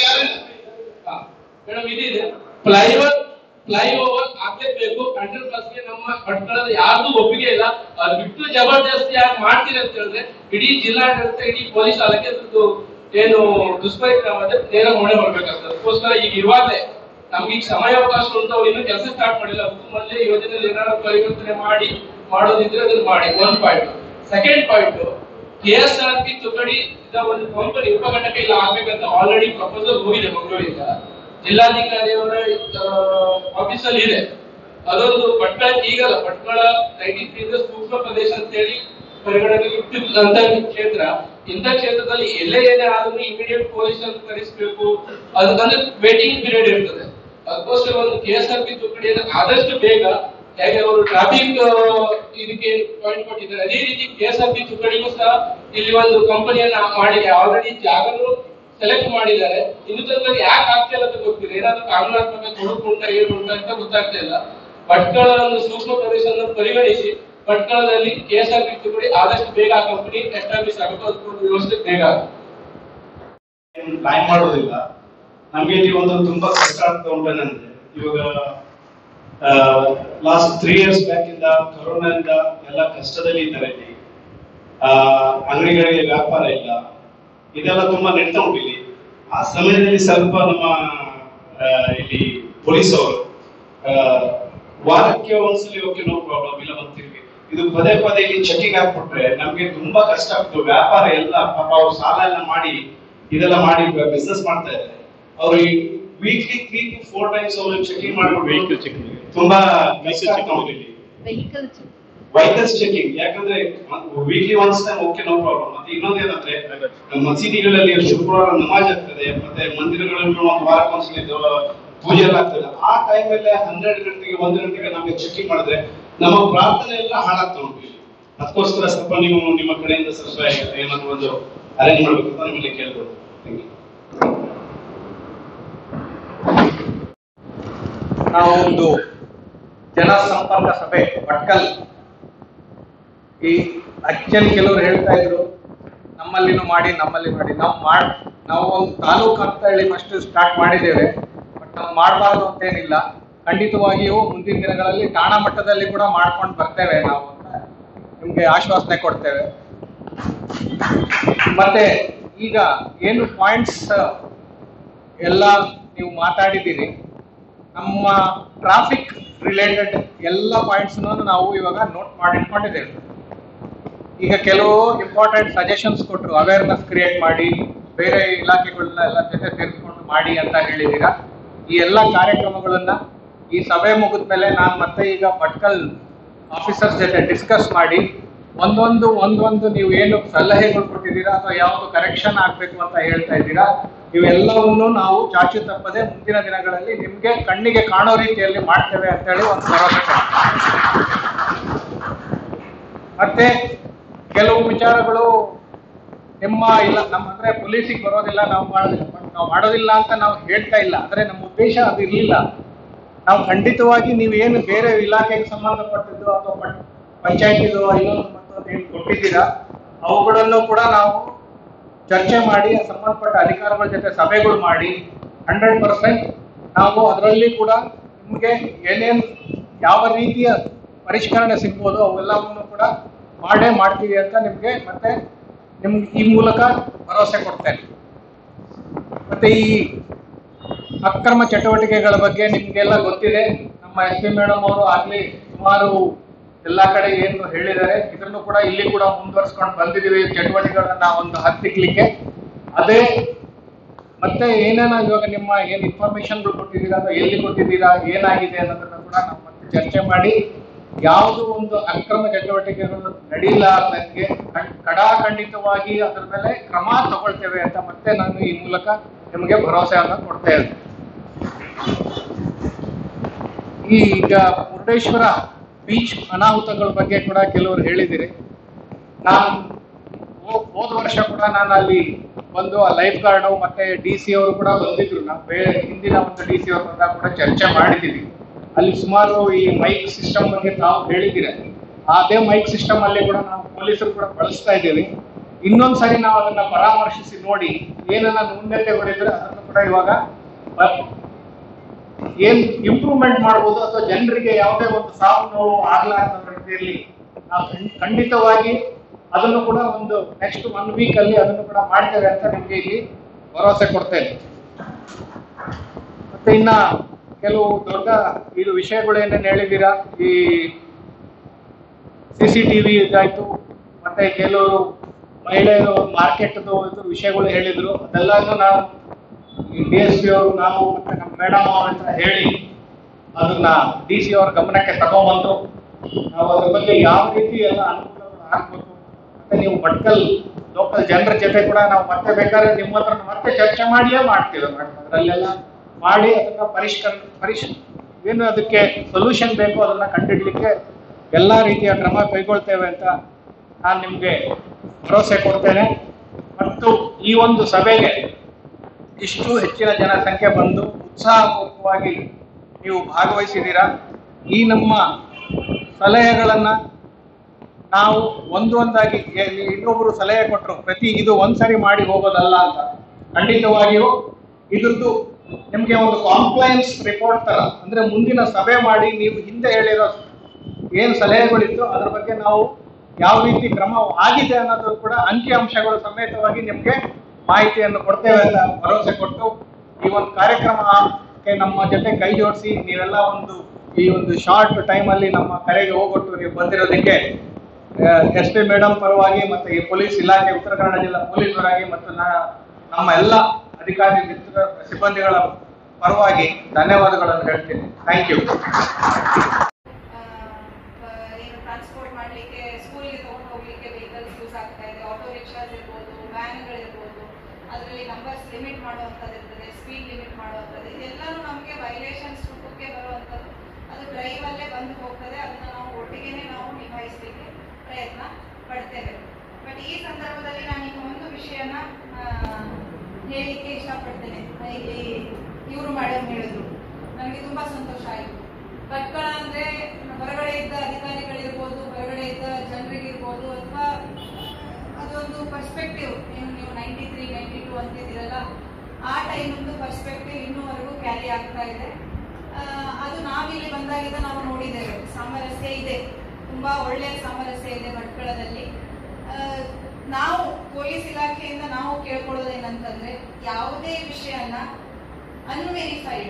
ಮೇಡಮ್ ಇದಿದೆ ಫ್ಲೈಓವರ್ ಫ್ಲೈಓವರ್ ಆಗ್ಲೇಬೇಕು ಅಂಡರ್ ಪಾಸ್ಗೆ ನಮ್ಮ ಭಟ್ಕಳದ ಯಾರ್ದು ಒಪ್ಪಿಗೆ ಇಲ್ಲ ಅದು ಬಿಟ್ಟು ಜಬರ್ದಸ್ತಿ ಯಾರು ಮಾಡ್ತೀರಿ ಅಂತ ಹೇಳಿದ್ರೆ ಇಡೀ ಜಿಲ್ಲಾಡಳಿತ ಇಡೀ ಪೊಲೀಸ್ ಇಲಾಖೆ ಅದ್ರದ್ದು ಏನು ದುಷ್ಪರಿಣಾಮ ಅಂದ್ರೆ ನೇರ ಹೊಣೆ ಬರ್ಬೇಕಾಗ್ತದೆ ಅದಕ್ಕೋಸ್ಕರ ಈಗ ಇರುವಾಗಲೇ ನಮ್ಗೆ ಈಗ ಸಮಯಾವಕಾಶ ಉಂಟು ಅವ್ರು ಇನ್ನೂ ಕೆಲಸ ಸ್ಟಾರ್ಟ್ ಮಾಡಿಲ್ಲ ಅದಕ್ಕೂ ಮೊದಲೇ ಯೋಜನೆಯಲ್ಲಿ ಏನಾದ್ರು ಪರಿವರ್ತನೆ ಮಾಡಿ ಮಾಡೋದಿದ್ರೆ ಅದನ್ನ ಮಾಡಿ ಒಂದ್ point second point K S R P ತುಕಡಿ ಇದ ಒಂದು ಕಂಪನಿ ಉಪಘಟಕ ಇಲ್ಲ ಆಗ್ಬೇಕಂತ ಆಲ್ರೆಡಿ ಪ್ರಪೋಸಲ್ ಹೋಗಿದೆ ಮಂಗಳೂರಿಂದ ಜಿಲ್ಲಾಧಿಕಾರಿಯವರ ಆಫೀಸ್ ಅಲ್ಲಿ ಇದೆ ಅದೊಂದು ಭಟ್ಕಳ ಈಗಲ್ಲ ಭಟ್ಕಳ ನೈಂಟಿ ತ್ರೀ ಸೂಕ್ಷ್ಮ ಪ್ರದೇಶ ಅಂತ ಹೇಳಿ ಪರಿಗಣನೆಗೆ ಇಟ್ಟಿದ್ದಂತ ಕ್ಷೇತ್ರ ಇಂಥ ಕ್ಷೇತ್ರದಲ್ಲಿ ಎಲ್ಲೇ ಏನೇ ಆದ್ರೂ ಇಮಿಡಿಯೇಟ್ ಪೊಲೀಸ್ ಅನ್ನು ಕರೆಸಬೇಕು ಅದಕ್ಕಂದ್ರೆ ವೇಟಿಂಗ್ ಪೀರಿಯಡ್ ಇರ್ತದೆ ಅದಕ್ಕೋಸ್ಕರ ಒಂದು ಕೆ ಎಸ್ ಆರ್ ಪಿ ತುಕಡಿಯನ್ನು ಆದಷ್ಟು ಬೇಗ ಹೇಗೆ ಅವರು ಟ್ರಾಫಿಕ್ ಇದಕ್ಕೆ ಪಾಯಿಂಟ್ ಕೊಟ್ಟಿದ್ದಾರೆ ಅದೇ ರೀತಿ ಕೆ ಎಸ್ ಆರ್ ಪಿ ತುಕಡಿಗೂ ಸಹ ಇಲ್ಲಿ ಒಂದು ಕಂಪನಿಯನ್ನ ಮಾಡಿ ಆಲ್ರೆಡಿ ಜಾಗನು ಸೆಲೆಕ್ಟ್ ಮಾಡಿದ್ದಾರೆ ಇನ್ನು ತನಕ ಯಾಕೆ ಆಗ್ತಿಲ್ಲ ಅಂತ ಗೊತ್ತಿಲ್ಲ ಏನಾದ್ರು ಕಾನೂನಾತ್ಮಕ ತೊಡಕು ಉಂಟಾ ಏನು ಉಂಟಾ ಅಂತ ಗೊತ್ತಾಗ್ತಾ ಇಲ್ಲ ಭಟ್ಕಳ ಒಂದು ಸೂಕ್ಷ್ಮ ಪ್ರದೇಶವನ್ನು ಪರಿಗಣಿಸಿ ಭಟ್ಕಳದಲ್ಲಿ ಕೆ ಎಸ್ ಆರ್ ಪಿ ತುಕಡಿ ಆದಷ್ಟು ಬೇಗ ಆ ಕಂಪನಿ ಎಸ್ಟಾಬ್ಲಿಷ್ ಆಗುತ್ತೆ ಅದಕ್ಕೊಂದು ವ್ಯವಸ್ಥೆ ಬೇಗ ಆಗುತ್ತೆ ಪ್ಲಾನ್ ಮಾಡೋದಿಲ್ಲ ನಮ್ಗೆ ಇಲ್ಲಿ ಒಂದು ತುಂಬಾ ಕಷ್ಟ ಆಗ್ತಾ ಉಂಟೇನಂದ್ರೆ ಇವಾಗ ಲಾಸ್ಟ್ ತ್ರೀ ಇಯರ್ಸ್ ಬ್ಯಾಕ್ ಇಂದ ಕೊರೋನಾದಿಂದ ಎಲ್ಲ ಕಷ್ಟದಲ್ಲಿ ಇದ್ದಾರೆ ಇಲ್ಲಿ ಆ, ಅಂಗಡಿಗಳಿಗೆ ವ್ಯಾಪಾರ ಇಲ್ಲ ಇದೆಲ್ಲ ತುಂಬಾ ನಡೀತಾ ಉಂಟು ಇಲ್ಲಿ ಆ ಸಮಯದಲ್ಲಿ ಸ್ವಲ್ಪ ನಮ್ಮ ಆ, ಇಲ್ಲಿ ಪೊಲೀಸ್ ಅವರು ವಾರಕ್ಕೆ ಒಂದ್ಸಲಿ ಓಕೆ ನೋ ಪ್ರಾಬ್ಲಮ್ ಇಲ್ಲ ಬರ್ತಿರ್ವಿ ಇದು ಪದೇ ಪದೇ ಇಲ್ಲಿ ಚೆಕಿಂಗ್ ಹಾಕ್ಬಿಟ್ರೆ ನಮ್ಗೆ ತುಂಬಾ ಕಷ್ಟ ಆಗ್ತದೆ ವ್ಯಾಪಾರ ಎಲ್ಲ ಪಾಪ ಅವ್ರು ಸಾಲ ಎಲ್ಲ ಮಾಡಿ ಇದೆಲ್ಲ ಮಾಡಿ ಬಿಸ್ನೆಸ್ ಮಾಡ್ತಾ ಇದ್ದಾರೆ ಅವ್ರು weekly three two four times ಅವರು ಚೆಕಿಂಗ್ ಮಾಡ್ಬಿಟ್ಟು ವೆಹಿಕಲ್ ಚೆಕಿಂಗ್ ತುಂಬಾ ಕಷ್ಟ ಆಗ್ತಾ ಉಂಟು ಇಲ್ಲಿ ವೆಹಿಕಲ್ಸ್ ಚೆಕಿಂಗ್ ಯಾಕಂದ್ರೆ weekly once time okay no problem ಮತ್ತೆ ಇನ್ನೊಂದೇನಂದ್ರೆ ಮಸೀದಿಗಳಲ್ಲಿ ಶುಕ್ರವಾರ ನಮಾಜ್ ಆಗ್ತದೆ ಮತ್ತೆ ಮಂದಿರಗಳಲ್ಲಿ ಒಂದು ವಾರಕ್ಕೊಂದ್ಸಲಿ ದೇವ- ಪೂಜೆ ಎಲ್ಲ ಆಗ್ತದೆ ಆ ಟೈಮಲ್ಲೇ ಹನ್ನೆರಡು ಗಂಟೆಗೆ ಒಂದು ಗಂಟೆಗೆ ನಮಗೆ ಚೆಕಿಂಗ್ ಮಾಡಿದ್ರೆ ನಮ್ಮ ಪ್ರಾರ್ಥನೆ ಎಲ್ಲ ಹಾಳಾಗ್ತಾ ಉಂಟು ಇಲ್ಲಿ ಅದಕ್ಕೋಸ್ಕರ ಸ್ವಲ್ಪ ನೀವು ನಿಮ್ಮ ಕಡೆಯಿಂದ ಸ್ವಲ್ಪ ಏನಾದ್ರು ಒಂದು ಅರೇಂಜ್ ಮಾಡ್ಬೇಕು ಅಂತ ನಿಮ್ಮಲ್ಲಿ ಕೇಳ್ಬೋದು ಥ್ಯಾಂಕ್ ಯು ನಾವು ಒಂದು ಜನಸಂಪರ್ಕ ಸಭೆ ಭಟ್ಕಲ್ ಈ ಅಚ್ಚನ್ ಕೆಲವರು ಹೇಳ್ತಾ ಇದ್ರು ನಮ್ಮಲ್ಲಿನೂ ಮಾಡಿ ನಮ್ಮಲ್ಲಿ ಮಾಡಿ ನಾವು ಮಾಡ್ ನಾವು ಒಂದು ತಾಲೂಕು ಅಂತ ಹೇಳಿ ಫಸ್ಟ್ ಸ್ಟಾರ್ಟ್ ಮಾಡಿದ್ದೇವೆ ಬಟ್ ನಾವು ಮಾಡಬಾರ್ದು ಅಂತೇನಿಲ್ಲ ಖಂಡಿತವಾಗಿಯೂ ಮುಂದಿನ ದಿನಗಳಲ್ಲಿ ಠಾಣಾ ಮಟ್ಟದಲ್ಲಿ ಕೂಡ ಮಾಡ್ಕೊಂಡು ಬರ್ತೇವೆ ನಾವು ಅಂತ ನಿಮ್ಗೆ ಆಶ್ವಾಸನೆ ಕೊಡ್ತೇವೆ ಮತ್ತೆ ಈಗ ಏನು ಪಾಯಿಂಟ್ಸ್ ಎಲ್ಲ ನೀವು ಮಾತಾಡಿದ್ದೀರಿ ನಮ್ಮ ಟ್ರಾಫಿಕ್ ರಿಲೇಟೆಡ್ ಎಲ್ಲ ಪಾಯಿಂಟ್ಸ್ ನಾವು ಇವಾಗ ನೋಟ್ ಮಾಡಿ ಇಟ್ಕೊಂಡಿದ್ದೇವೆ ಈಗ ಕೆಲವು ಇಂಪಾರ್ಟೆಂಟ್ ಸಜೆಷನ್ಸ್ ಕೊಟ್ಟರು ಅವೇರ್ನೆಸ್ ಕ್ರಿಯೇಟ್ ಮಾಡಿ ಬೇರೆ ಇಲಾಖೆಗಳನ್ನ ಎಲ್ಲ ಜೊತೆ ಸೇರಿಸ್ಕೊಂಡು ಮಾಡಿ ಅಂತ ಹೇಳಿದ್ದೀರಾ ಈ ಎಲ್ಲ ಕಾರ್ಯಕ್ರಮಗಳನ್ನ ಈ ಸಭೆ ಮುಗಿದ ಮೇಲೆ ನಾನು ಮತ್ತೆ ಈಗ ಭಟ್ಕಲ್ ಆಫೀಸರ್ಸ್ ಜೊತೆ ಡಿಸ್ಕಸ್ ಮಾಡಿ ಒಂದೊಂದು ಒಂದೊಂದು ನೀವು ಏನು ಸಲಹೆಗಳು ಕೊಟ್ಟಿದ್ದೀರಾ ಅಥವಾ ಯಾವುದು ಕರೆಕ್ಷನ್ ಆಗ್ಬೇಕು ಅಂತ ಹೇಳ್ತಾ ಇದ್ದೀರಾ ಇವೆಲ್ಲವನ್ನು ನಾವು ಚಾಚು ತಪ್ಪದೆ ಮುಂದಿನ ದಿನಗಳಲ್ಲಿ ನಿಮ್ಗೆ ಕಣ್ಣಿಗೆ ಕಾಣೋ ರೀತಿಯಲ್ಲಿ ಮಾಡ್ತೇವೆ ಅಂತ ಹೇಳಿ ಒಂದು ಭರವಸೆ ಕೊಡ್ತೀನಿ. ಮತ್ತೆ ಕೆಲವು ವಿಚಾರಗಳು ನಿಮ್ಮ ಇಲ್ಲ ನಮ್ಮ ಅಂದ್ರೆ ಪೊಲೀಸಿಗೆ ಬರೋದಿಲ್ಲ ನಾವು ಮಾಡೋದಿಲ್ಲ ಬಟ್ ನಾವು ಮಾಡೋದಿಲ್ಲ ಅಂತ ನಾವು ಹೇಳ್ತಾ ಇಲ್ಲ ಅಂದ್ರೆ ನಮ್ಮ ಉದ್ದೇಶ ಅದು ಇರಲಿಲ್ಲ ನಾವು ಖಂಡಿತವಾಗಿ ನೀವೇನು ಬೇರೆ ಇಲಾಖೆಗೆ ಸಂಬಂಧಪಟ್ಟಿದ್ದು ಅಥವಾ ಪಂ- ಪಂಚಾಯತಿದು ಇನ್ನೊಂದು ಮತ್ತೊಂದು ಏನು ಕೊಟ್ಟಿದ್ದೀರಾ ಅವುಗಳನ್ನು ಕೂಡ ನಾವು ಚರ್ಚೆ ಮಾಡಿ ಸಂಬಂಧಪಟ್ಟ ಅಧಿಕಾರಿಗಳ ಜೊತೆ ಸಭೆಗಳು ಮಾಡಿ ಹಂಡ್ರೆಡ್ ಪರ್ಸೆಂಟ್ ನಾವು ಅದರಲ್ಲಿ ಕೂಡ ನಿಮಗೆ ಏನೇನು ಯಾವ ರೀತಿಯ ಪರಿಷ್ಕರಣೆ ಸಿಗ್ಬೋದು ಅವೆಲ್ಲವನ್ನು ಕೂಡ ಮಾಡೇ ಮಾಡ್ತೀವಿ ಅಂತ ನಿಮಗೆ ಮತ್ತೆ ನಿಮ್ಗೆ ಈ ಮೂಲಕ ಭರವಸೆ ಕೊಡ್ತೇನೆ ಮತ್ತೆ ಈ ಅಕ್ರಮ ಚಟುವಟಿಕೆಗಳ ಬಗ್ಗೆ ನಿಮ್ಗೆಲ್ಲ ಗೊತ್ತಿದೆ ನಮ್ಮ ಎಸ್ ಪಿ ಮೇಡಮ್ ಅವರು ಆಗ್ಲಿ ಸುಮಾರು ಎಲ್ಲಾ ಕಡೆ ಏನು ಹೇಳಿದ್ದಾರೆ ಇದನ್ನು ಕೂಡ ಇಲ್ಲಿ ಕೂಡ ಮುಂದುವರ್ಸ್ಕೊಂಡು ಬಂದಿದ್ದೀವಿ ಚಟುವಟಿಕೆಗಳನ್ನ ಒಂದು ಹತ್ತಿಕ್ಲಿಕ್ಕೆ ಅದೇ ಮತ್ತೆ ಏನೇನ ಇವಾಗ ನಿಮ್ಮ ಏನ್ ಇನ್ಫಾರ್ಮೇಶನ್ಗಳು ಕೊಟ್ಟಿದ್ದೀರಾ ಅಥವಾ ಎಲ್ಲಿ ಕೊಟ್ಟಿದ್ದೀರಾ ಏನಾಗಿದೆ ಅನ್ನೋದನ್ನ ಕೂಡ ನಾವು ಮತ್ತೆ ಚರ್ಚೆ ಮಾಡಿ ಯಾವುದು ಒಂದು ಅಕ್ರಮ ಚಟುವಟಿಕೆಗಳು ನಡೀಲಾರ್ದಂಗೆ ಖಂಡ್- ಕಡಾಖಂಡಿತವಾಗಿ ಅದರ ಮೇಲೆ ಕ್ರಮ ತಗೊಳ್ತೇವೆ ಅಂತ ಮತ್ತೆ ನಾನು ಈ ಮೂಲಕ ನಿಮಗೆ ಭರವಸೆಯನ್ನು ಕೊಡ್ತಾ ಇದ್ದೇನೆ ಈಗ ಮುರುಡೇಶ್ವರ ಬೀಚ್ ಅನಾಹುತಗಳ ಬಗ್ಗೆ ಕೂಡ ಕೆಲವರು ಹೇಳಿದಿರಿ ನಾನು ಹೋ- ಹೋದ ವರ್ಷ ಕೂಡ ನಾನು ಅಲ್ಲಿ ಬಂದು ಆ ಲೈಫ್ ಗಾರ್ಡ್ ಮತ್ತೆ ಡಿ ಸಿ ಅವರು ಕೂಡ ಬಂದಿದ್ರು ನಾವು ಬೇರೆ ಹಿಂದಿನ ಒಂದು ಡಿ ಸಿ ಅವರು ಬಂದಾಗ ಕೂಡ ಚರ್ಚೆ ಮಾಡಿದ್ದೀವಿ ಅಲ್ಲಿ ಸುಮಾರು ಈ ಮೈಕ್ ಸಿಸ್ಟಮ್ ಬಗ್ಗೆ ತಾವು ಹೇಳಿದ್ದೀರ ಅದೇ ಮೈಕ್ ಸಿಸ್ಟಮ್ ಅಲ್ಲಿ ಕೂಡ ನಾವು ಪೊಲೀಸರು ಕೂಡ ಬಳಸ್ತಾ ಇದ್ದೀವಿ ಇನ್ನೊಂದ್ ಸರಿ ನಾವು ಅದನ್ನ ಪರಾಮರ್ಶಿಸಿ ನೋಡಿ ಏನನ್ನ ನ್ಯೂನ್ಯತೆಗಳಿದ್ರೆ ಅದನ್ನು ಕೂಡ ಇವಾಗ ಬ- ಏನ್ ಇಂಪ್ರೂವ್ಮೆಂಟ್ ಮಾಡ್ಬೋದು ಅಥವಾ ಜನರಿಗೆ ಯಾವುದೇ ಒಂದು ಸಾವು ನೋವು ಆಗ್ಲಾರ್ದ ರೀತಿಯಲ್ಲಿ ನಾವು ಖಂಡ್- ಖಂಡಿತವಾಗಿ ಅದನ್ನು ಕೂಡ ಒಂದು ನೆಕ್ಸ್ಟ್ ಒನ್ ವೀಕ್ ಅಲ್ಲಿ ಅದನ್ನು ಕೂಡ ಮಾಡ್ತೇವೆ ಅಂತ ನಿಮ್ಗೆ ಇಲ್ಲಿ ಭರವಸೆ ಕೊಡ್ತೇನೆ ಮತ್ತೆ ಇನ್ನ ಕೆಲವು ದೊಡ್ಡ ಇದು ವಿಷಯಗಳು ಏನೇನು ಹೇಳಿದ್ದೀರಾ ಈ ಸಿ ಸಿ ಟಿವಿ ಇದಾಯ್ತು ಮತ್ತೆ ಕೆಲವರು ಮಹಿಳೆಯರು ಮಾರ್ಕೆಟ್ ಇದು ವಿಷಯಗಳು ಹೇಳಿದ್ರು ಅದೆಲ್ಲನೂ ನಾವು ಈ ಡಿ ಎಸ್ ಪಿ ಅವರು ನಾವು ಮತ್ತೆ ನಮ್ಮ ಮೇಡಮ್ ಅವ್ರ ಹತ್ರ ಹೇಳಿ ಅದನ್ನ ಡಿ ಸಿ ಅವ್ರ ಗಮನಕ್ಕೆ ತಗೊಂಡ್ಬಂದು ನಾವು ಅದ್ರ ಬಗ್ಗೆ ಯಾವ ರೀತಿ ಎಲ್ಲ ಅನುಕೂಲಗಳು ಆಗ್ಬೇಕು ಮತ್ತೆ ನೀವು ಭಟ್ಕಲ್ ಲೋಕಲ್ ಜನರ ಜೊತೆ ಕೂಡ ನಾವು ಮತ್ತೆ ಬೇಕಾದ್ರೆ ನಿಮ್ಮ ಹತ್ರ ಮತ್ತೆ ಚರ್ಚೆ ಮಾಡಿಯೇ ಮಾಡ್ತೀವಿ ಮೇಡಮ್ ಅದರಲ್ಲೆಲ್ಲ ಮಾಡಿ ಅದನ್ನ ಪರಿಷ್ಕರ ಪರಿಶ್ ಏನು ಅದಕ್ಕೆ ಸೊಲ್ಯೂಷನ್ ಬೇಕು ಅದನ್ನ ಕಂಡಿಡ್ಲಿಕ್ಕೆ ಎಲ್ಲಾ ರೀತಿಯ ಕ್ರಮ ಕೈಗೊಳ್ತೇವೆ ಅಂತ ನಾನು ನಿಮ್ಗೆ ಭರವಸೆ ಕೊಡ್ತೇನೆ ಮತ್ತು ಈ ಒಂದು ಸಭೆಗೆ ಇಷ್ಟು ಹೆಚ್ಚಿನ ಜನಸಂಖ್ಯೆ ಬಂದು ಉತ್ಸಾಹಪೂರ್ವಕವಾಗಿ ನೀವು ಭಾಗವಹಿಸಿದ್ದೀರಾ ಈ ನಮ್ಮ ಸಲಹೆಗಳನ್ನ ನಾವು ಒಂದು ಒಂದಾಗಿ ಏ- ಇನ್ನೊಬ್ರು ಸಲಹೆ ಕೊಟ್ಟರು ಪ್ರತಿ ಇದು ಒಂದ್ಸರಿ ಮಾಡಿ ಹೋಗೋದಲ್ಲ ಅಂತ ಖಂಡಿತವಾಗಿಯೂ ಇದ್ರದ್ದು ನಿಮ್ಗೆ ಒಂದು ಕಾಂಪ್ಲೈನ್ಸ್ ರಿಪೋರ್ಟ್ ತರ ಅಂದ್ರೆ ಮುಂದಿನ ಸಭೆ ಮಾಡಿ ನೀವು ಹಿಂದೆ ಹೇಳಿರೋ ಏನ್ ಸಲಹೆಗಳಿತ್ತು ಅದ್ರ ಬಗ್ಗೆ ನಾವು ಯಾವ ರೀತಿ ಕ್ರಮ ಆಗಿದೆ ಅನ್ನೋದು ಕೂಡ ಅಂಕಿ ಅಂಶಗಳು ಸಮೇತವಾಗಿ ನಿಮ್ಗೆ ಮಾಹಿತಿಯನ್ನು ಕೊಡ್ತೇವೆ ಅಂತ ಭರವಸೆ ಕೊಟ್ಟು ಈ ಒಂದು ಕಾರ್ಯಕ್ರಮಕ್ಕೆ ನಮ್ಮ ಜೊತೆ ಕೈ ಜೋಡಿಸಿ ನೀವೆಲ್ಲ ಒಂದು ಈ ಒಂದು ಶಾರ್ಟ್ ಟೈಮ್ ಅಲ್ಲಿ ನಮ್ಮ ಕರೆಗೆ ಹೋಗೊಟ್ಟು ನೀವು ಬಂದಿರೋದಕ್ಕೆ ಎಸ್ ಪಿ ಮೇಡಮ್ ಪರವಾಗಿ ಮತ್ತೆ ಈ ಪೊಲೀಸ್ ಇಲಾಖೆ ಉತ್ತರ ಕನ್ನಡ ಜಿಲ್ಲಾ ಪೊಲೀಸರಾಗಿ ಮತ್ತು ನ- ನಮ್ಮ ಎಲ್ಲ ಅಧಿಕಾರಿ ಮಿತ್ರ ಸಿಬ್ಬಂದಿಗಳ ಪರವಾಗಿ ಧನ್ಯವಾದಗಳನ್ನು ಹೇಳ್ತೀನಿ ಥ್ಯಾಂಕ್ ಯು ಏನು ಟ್ರಾನ್ಸ್ಪೋರ್ಟ್ ಮಾಡಿ ಪ್ರಯತ್ನ ಪಡ್ತೇವೆ ಬಟ್ ಈ ಸಂದರ್ಭದಲ್ಲಿ ನಾನು ಈಗ ಒಂದು ವಿಷಯನ ಆ, ಹೇಳಲಿಕ್ಕೆ ಇಷ್ಟಪಡ್ತೇನೆ ಇಲ್ಲಿ ಇವರು ಮೇಡಮ್ ಹೇಳಿದ್ರು ನನಗೆ ತುಂಬಾ ಸಂತೋಷ ಆಯಿತು ಭಟ್ಕಳ ಅಂದ್ರೆ ಹೊರಗಡೆ ಇದ್ದ ಅಧಿಕಾರಿಗಳಿರ್ಬೋದು ಹೊರಗಡೆ ಇದ್ದ ಜನರಿಗಿರ್ಬೋದು ಅಥವಾ ಅದೊಂದು ಪರ್ಸ್ಪೆಕ್ಟಿವ್ ಏನು ನೀವು ನೈಂಟಿ ತ್ರೀ ನೈಂಟಿ ಟೂ ಅಂತಿದ್ದೀರಲ್ಲ ಆ ಟೈಮೊಂದು ಪರ್ಸ್ಪೆಕ್ಟಿವ್ ಇನ್ನೂವರೆಗೂ ಕ್ಯಾರಿ ಆಗ್ತಾ ಇದೆ ಆ, ಅದು ನಾವಿಲ್ಲಿ ಬಂದಾಗಿಂದ ನಾವು ನೋಡಿದ್ದೇವೆ ಸಾಮರಸ್ಯ ಇದೆ ತುಂಬಾ ಒಳ್ಳೆಯ ಸಾಮರಸ್ಯ ಇದೆ ಭಟ್ಕಳದಲ್ಲಿ ಆ, ನಾವು ಪೊಲೀಸ್ ಇಲಾಖೆಯಿಂದ ನಾವು ಕೇಳ್ಕೊಳ್ಳೋದೇನಂತಂದ್ರೆ ಯಾವುದೇ ವಿಷಯನ ಅನ್ವೆರಿಫೈಡ್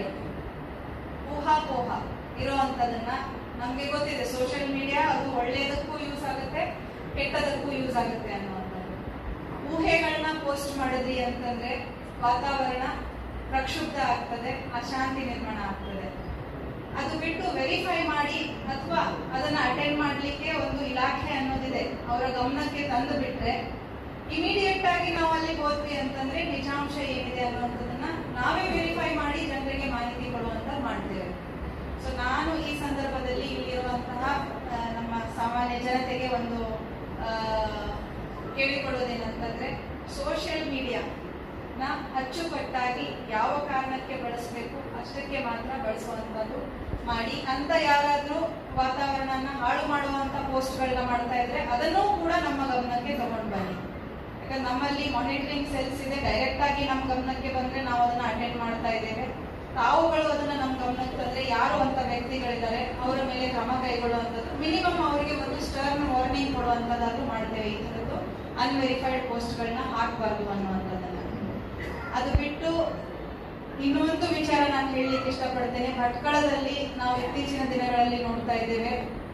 ಊಹಾಪೋಹ ಇರೋವಂಥದ್ದನ್ನ ನಮ್ಗೆ ಗೊತ್ತಿದೆ ಸೋಷಿಯಲ್ ಮೀಡಿಯಾ ಅದು ಒಳ್ಳೆಯದಕ್ಕೂ ಯೂಸ್ ಆಗುತ್ತೆ ಕೆಟ್ಟದಕ್ಕೂ ಯೂಸ್ ಆಗುತ್ತೆ ಅನ್ನುವಂಥದ್ದು ಊಹೆಗಳನ್ನ ಪೋಸ್ಟ್ ಮಾಡಿದ್ರಿ ಅಂತಂದ್ರೆ ವಾತಾವರಣ ಪ್ರಕ್ಷುಬ್ಧ ಆಗ್ತದೆ ಅಶಾಂತಿ ನಿರ್ಮಾಣ ಆಗ್ತದೆ ಅದು ಬಿಟ್ಟು ವೆರಿಫೈ ಮಾಡಿ ಅಥವಾ ಅದನ್ನ ಅಟೆಂಡ್ ಮಾಡ್ಲಿಕ್ಕೆ ಒಂದು ಇಲಾಖೆ ಅನ್ನೋದಿದೆ ಅವರ ಗಮನಕ್ಕೆ ತಂದು ಬಿಟ್ರೆ ಇಮಿಡಿಯೇಟ್ ಆಗಿ ನಾವು ಅಲ್ಲಿ ಹೋದ್ವಿ ಅಂತಂದ್ರೆ ನಿಜಾಂಶ ಏನಿದೆ ಅನ್ನುವಂಥದ್ದನ್ನ ನಾವೇ ವೆರಿಫೈ ಮಾಡಿ ಜನರಿಗೆ ಮಾಹಿತಿ ಕೊಡುವಂತ ಮಾಡ್ತೇವೆ ಸೊ ನಾನು ಈ ಸಂದರ್ಭದಲ್ಲಿ ಇಲ್ಲಿರುವಂತಹ ಆ, ನಮ್ಮ ಸಾಮಾನ್ಯ ಜನತೆಗೆ ಒಂದು ಆ, ಕೇಳಿಕೊಳ್ಳೋದೇನಂತಂದ್ರೆ ಸೋಷಿಯಲ್ ಮೀಡಿಯಾ ನ ಅಚ್ಚುಕಟ್ಟಾಗಿ ಯಾವ ಕಾರಣಕ್ಕೆ ಬಳಸಬೇಕು ಅಷ್ಟಕ್ಕೆ ಮಾತ್ರ ಬಳಸುವಂತದ್ದು ಮಾಡಿ ಅಂತ ಯಾರಾದ್ರೂ ವಾತಾವರಣನ ಹಾಳು ಮಾಡುವಂತ ಪೋಸ್ಟ್ಗಳನ್ನ ಮಾಡ್ತಾ ಇದ್ರೆ ಅದನ್ನೂ ಕೂಡ ನಮ್ಮ ಗಮನಕ್ಕೆ ತಗೊಂಡು ಬನ್ನಿ ಯಾಕಂದ್ರೆ ನಮ್ಮಲ್ಲಿ ಮಾನಿಟರಿಂಗ್ ಸೆಲ್ಸ್ ಇದೆ ಡೈರೆಕ್ಟ್ ಆಗಿ ನಮ್ಮ ಗಮನಕ್ಕೆ ಬಂದ್ರೆ ನಾವು ಅದನ್ನ ಅಟೆಂಡ್ ಮಾಡ್ತಾ ಇದ್ದೇವೆ ತಾವುಗಳು ಅದನ್ನ ನಮ್ಮ ಗಮನಕ್ಕೆ ತಂದ್ರೆ ಯಾರು ಅಂತ ವ್ಯಕ್ತಿಗಳಿದ್ದಾರೆ ಅವರ ಮೇಲೆ ಕ್ರಮ ಕೈಗೊಳ್ಳುವಂಥದ್ದು ಮಿನಿಮಮ್ ಅವರಿಗೆ ಒಂದು ಸ್ಟರ್ನ್ ವಾರ್ನಿಂಗ್ ಕೊಡುವಂಥದ್ದಾದ್ರೂ ಮಾಡ್ತೇವೆ ಈ ಥರದ್ದು ಅನ್ವೆರಿಫೈಡ್ ಪೋಸ್ಟ್ಗಳನ್ನ ಹಾಕಬಾರ್ದು ಅನ್ನುವಂಥದ್ದನ್ನ ಅದು ಬಿಟ್ಟು ಇನ್ನೊಂದು ವಿಚಾರ ನಾನು ಹೇಳಲಿಕ್ಕೆ ಇಷ್ಟಪಡ್ತೇನೆ ಭಟ್ಕಳದಲ್ಲಿ ನಾವು ಇತ್ತೀಚಿನ ದಿನಗಳಲ್ಲಿ ನೋಡ್ತಾ ಇದ್ದೇವೆ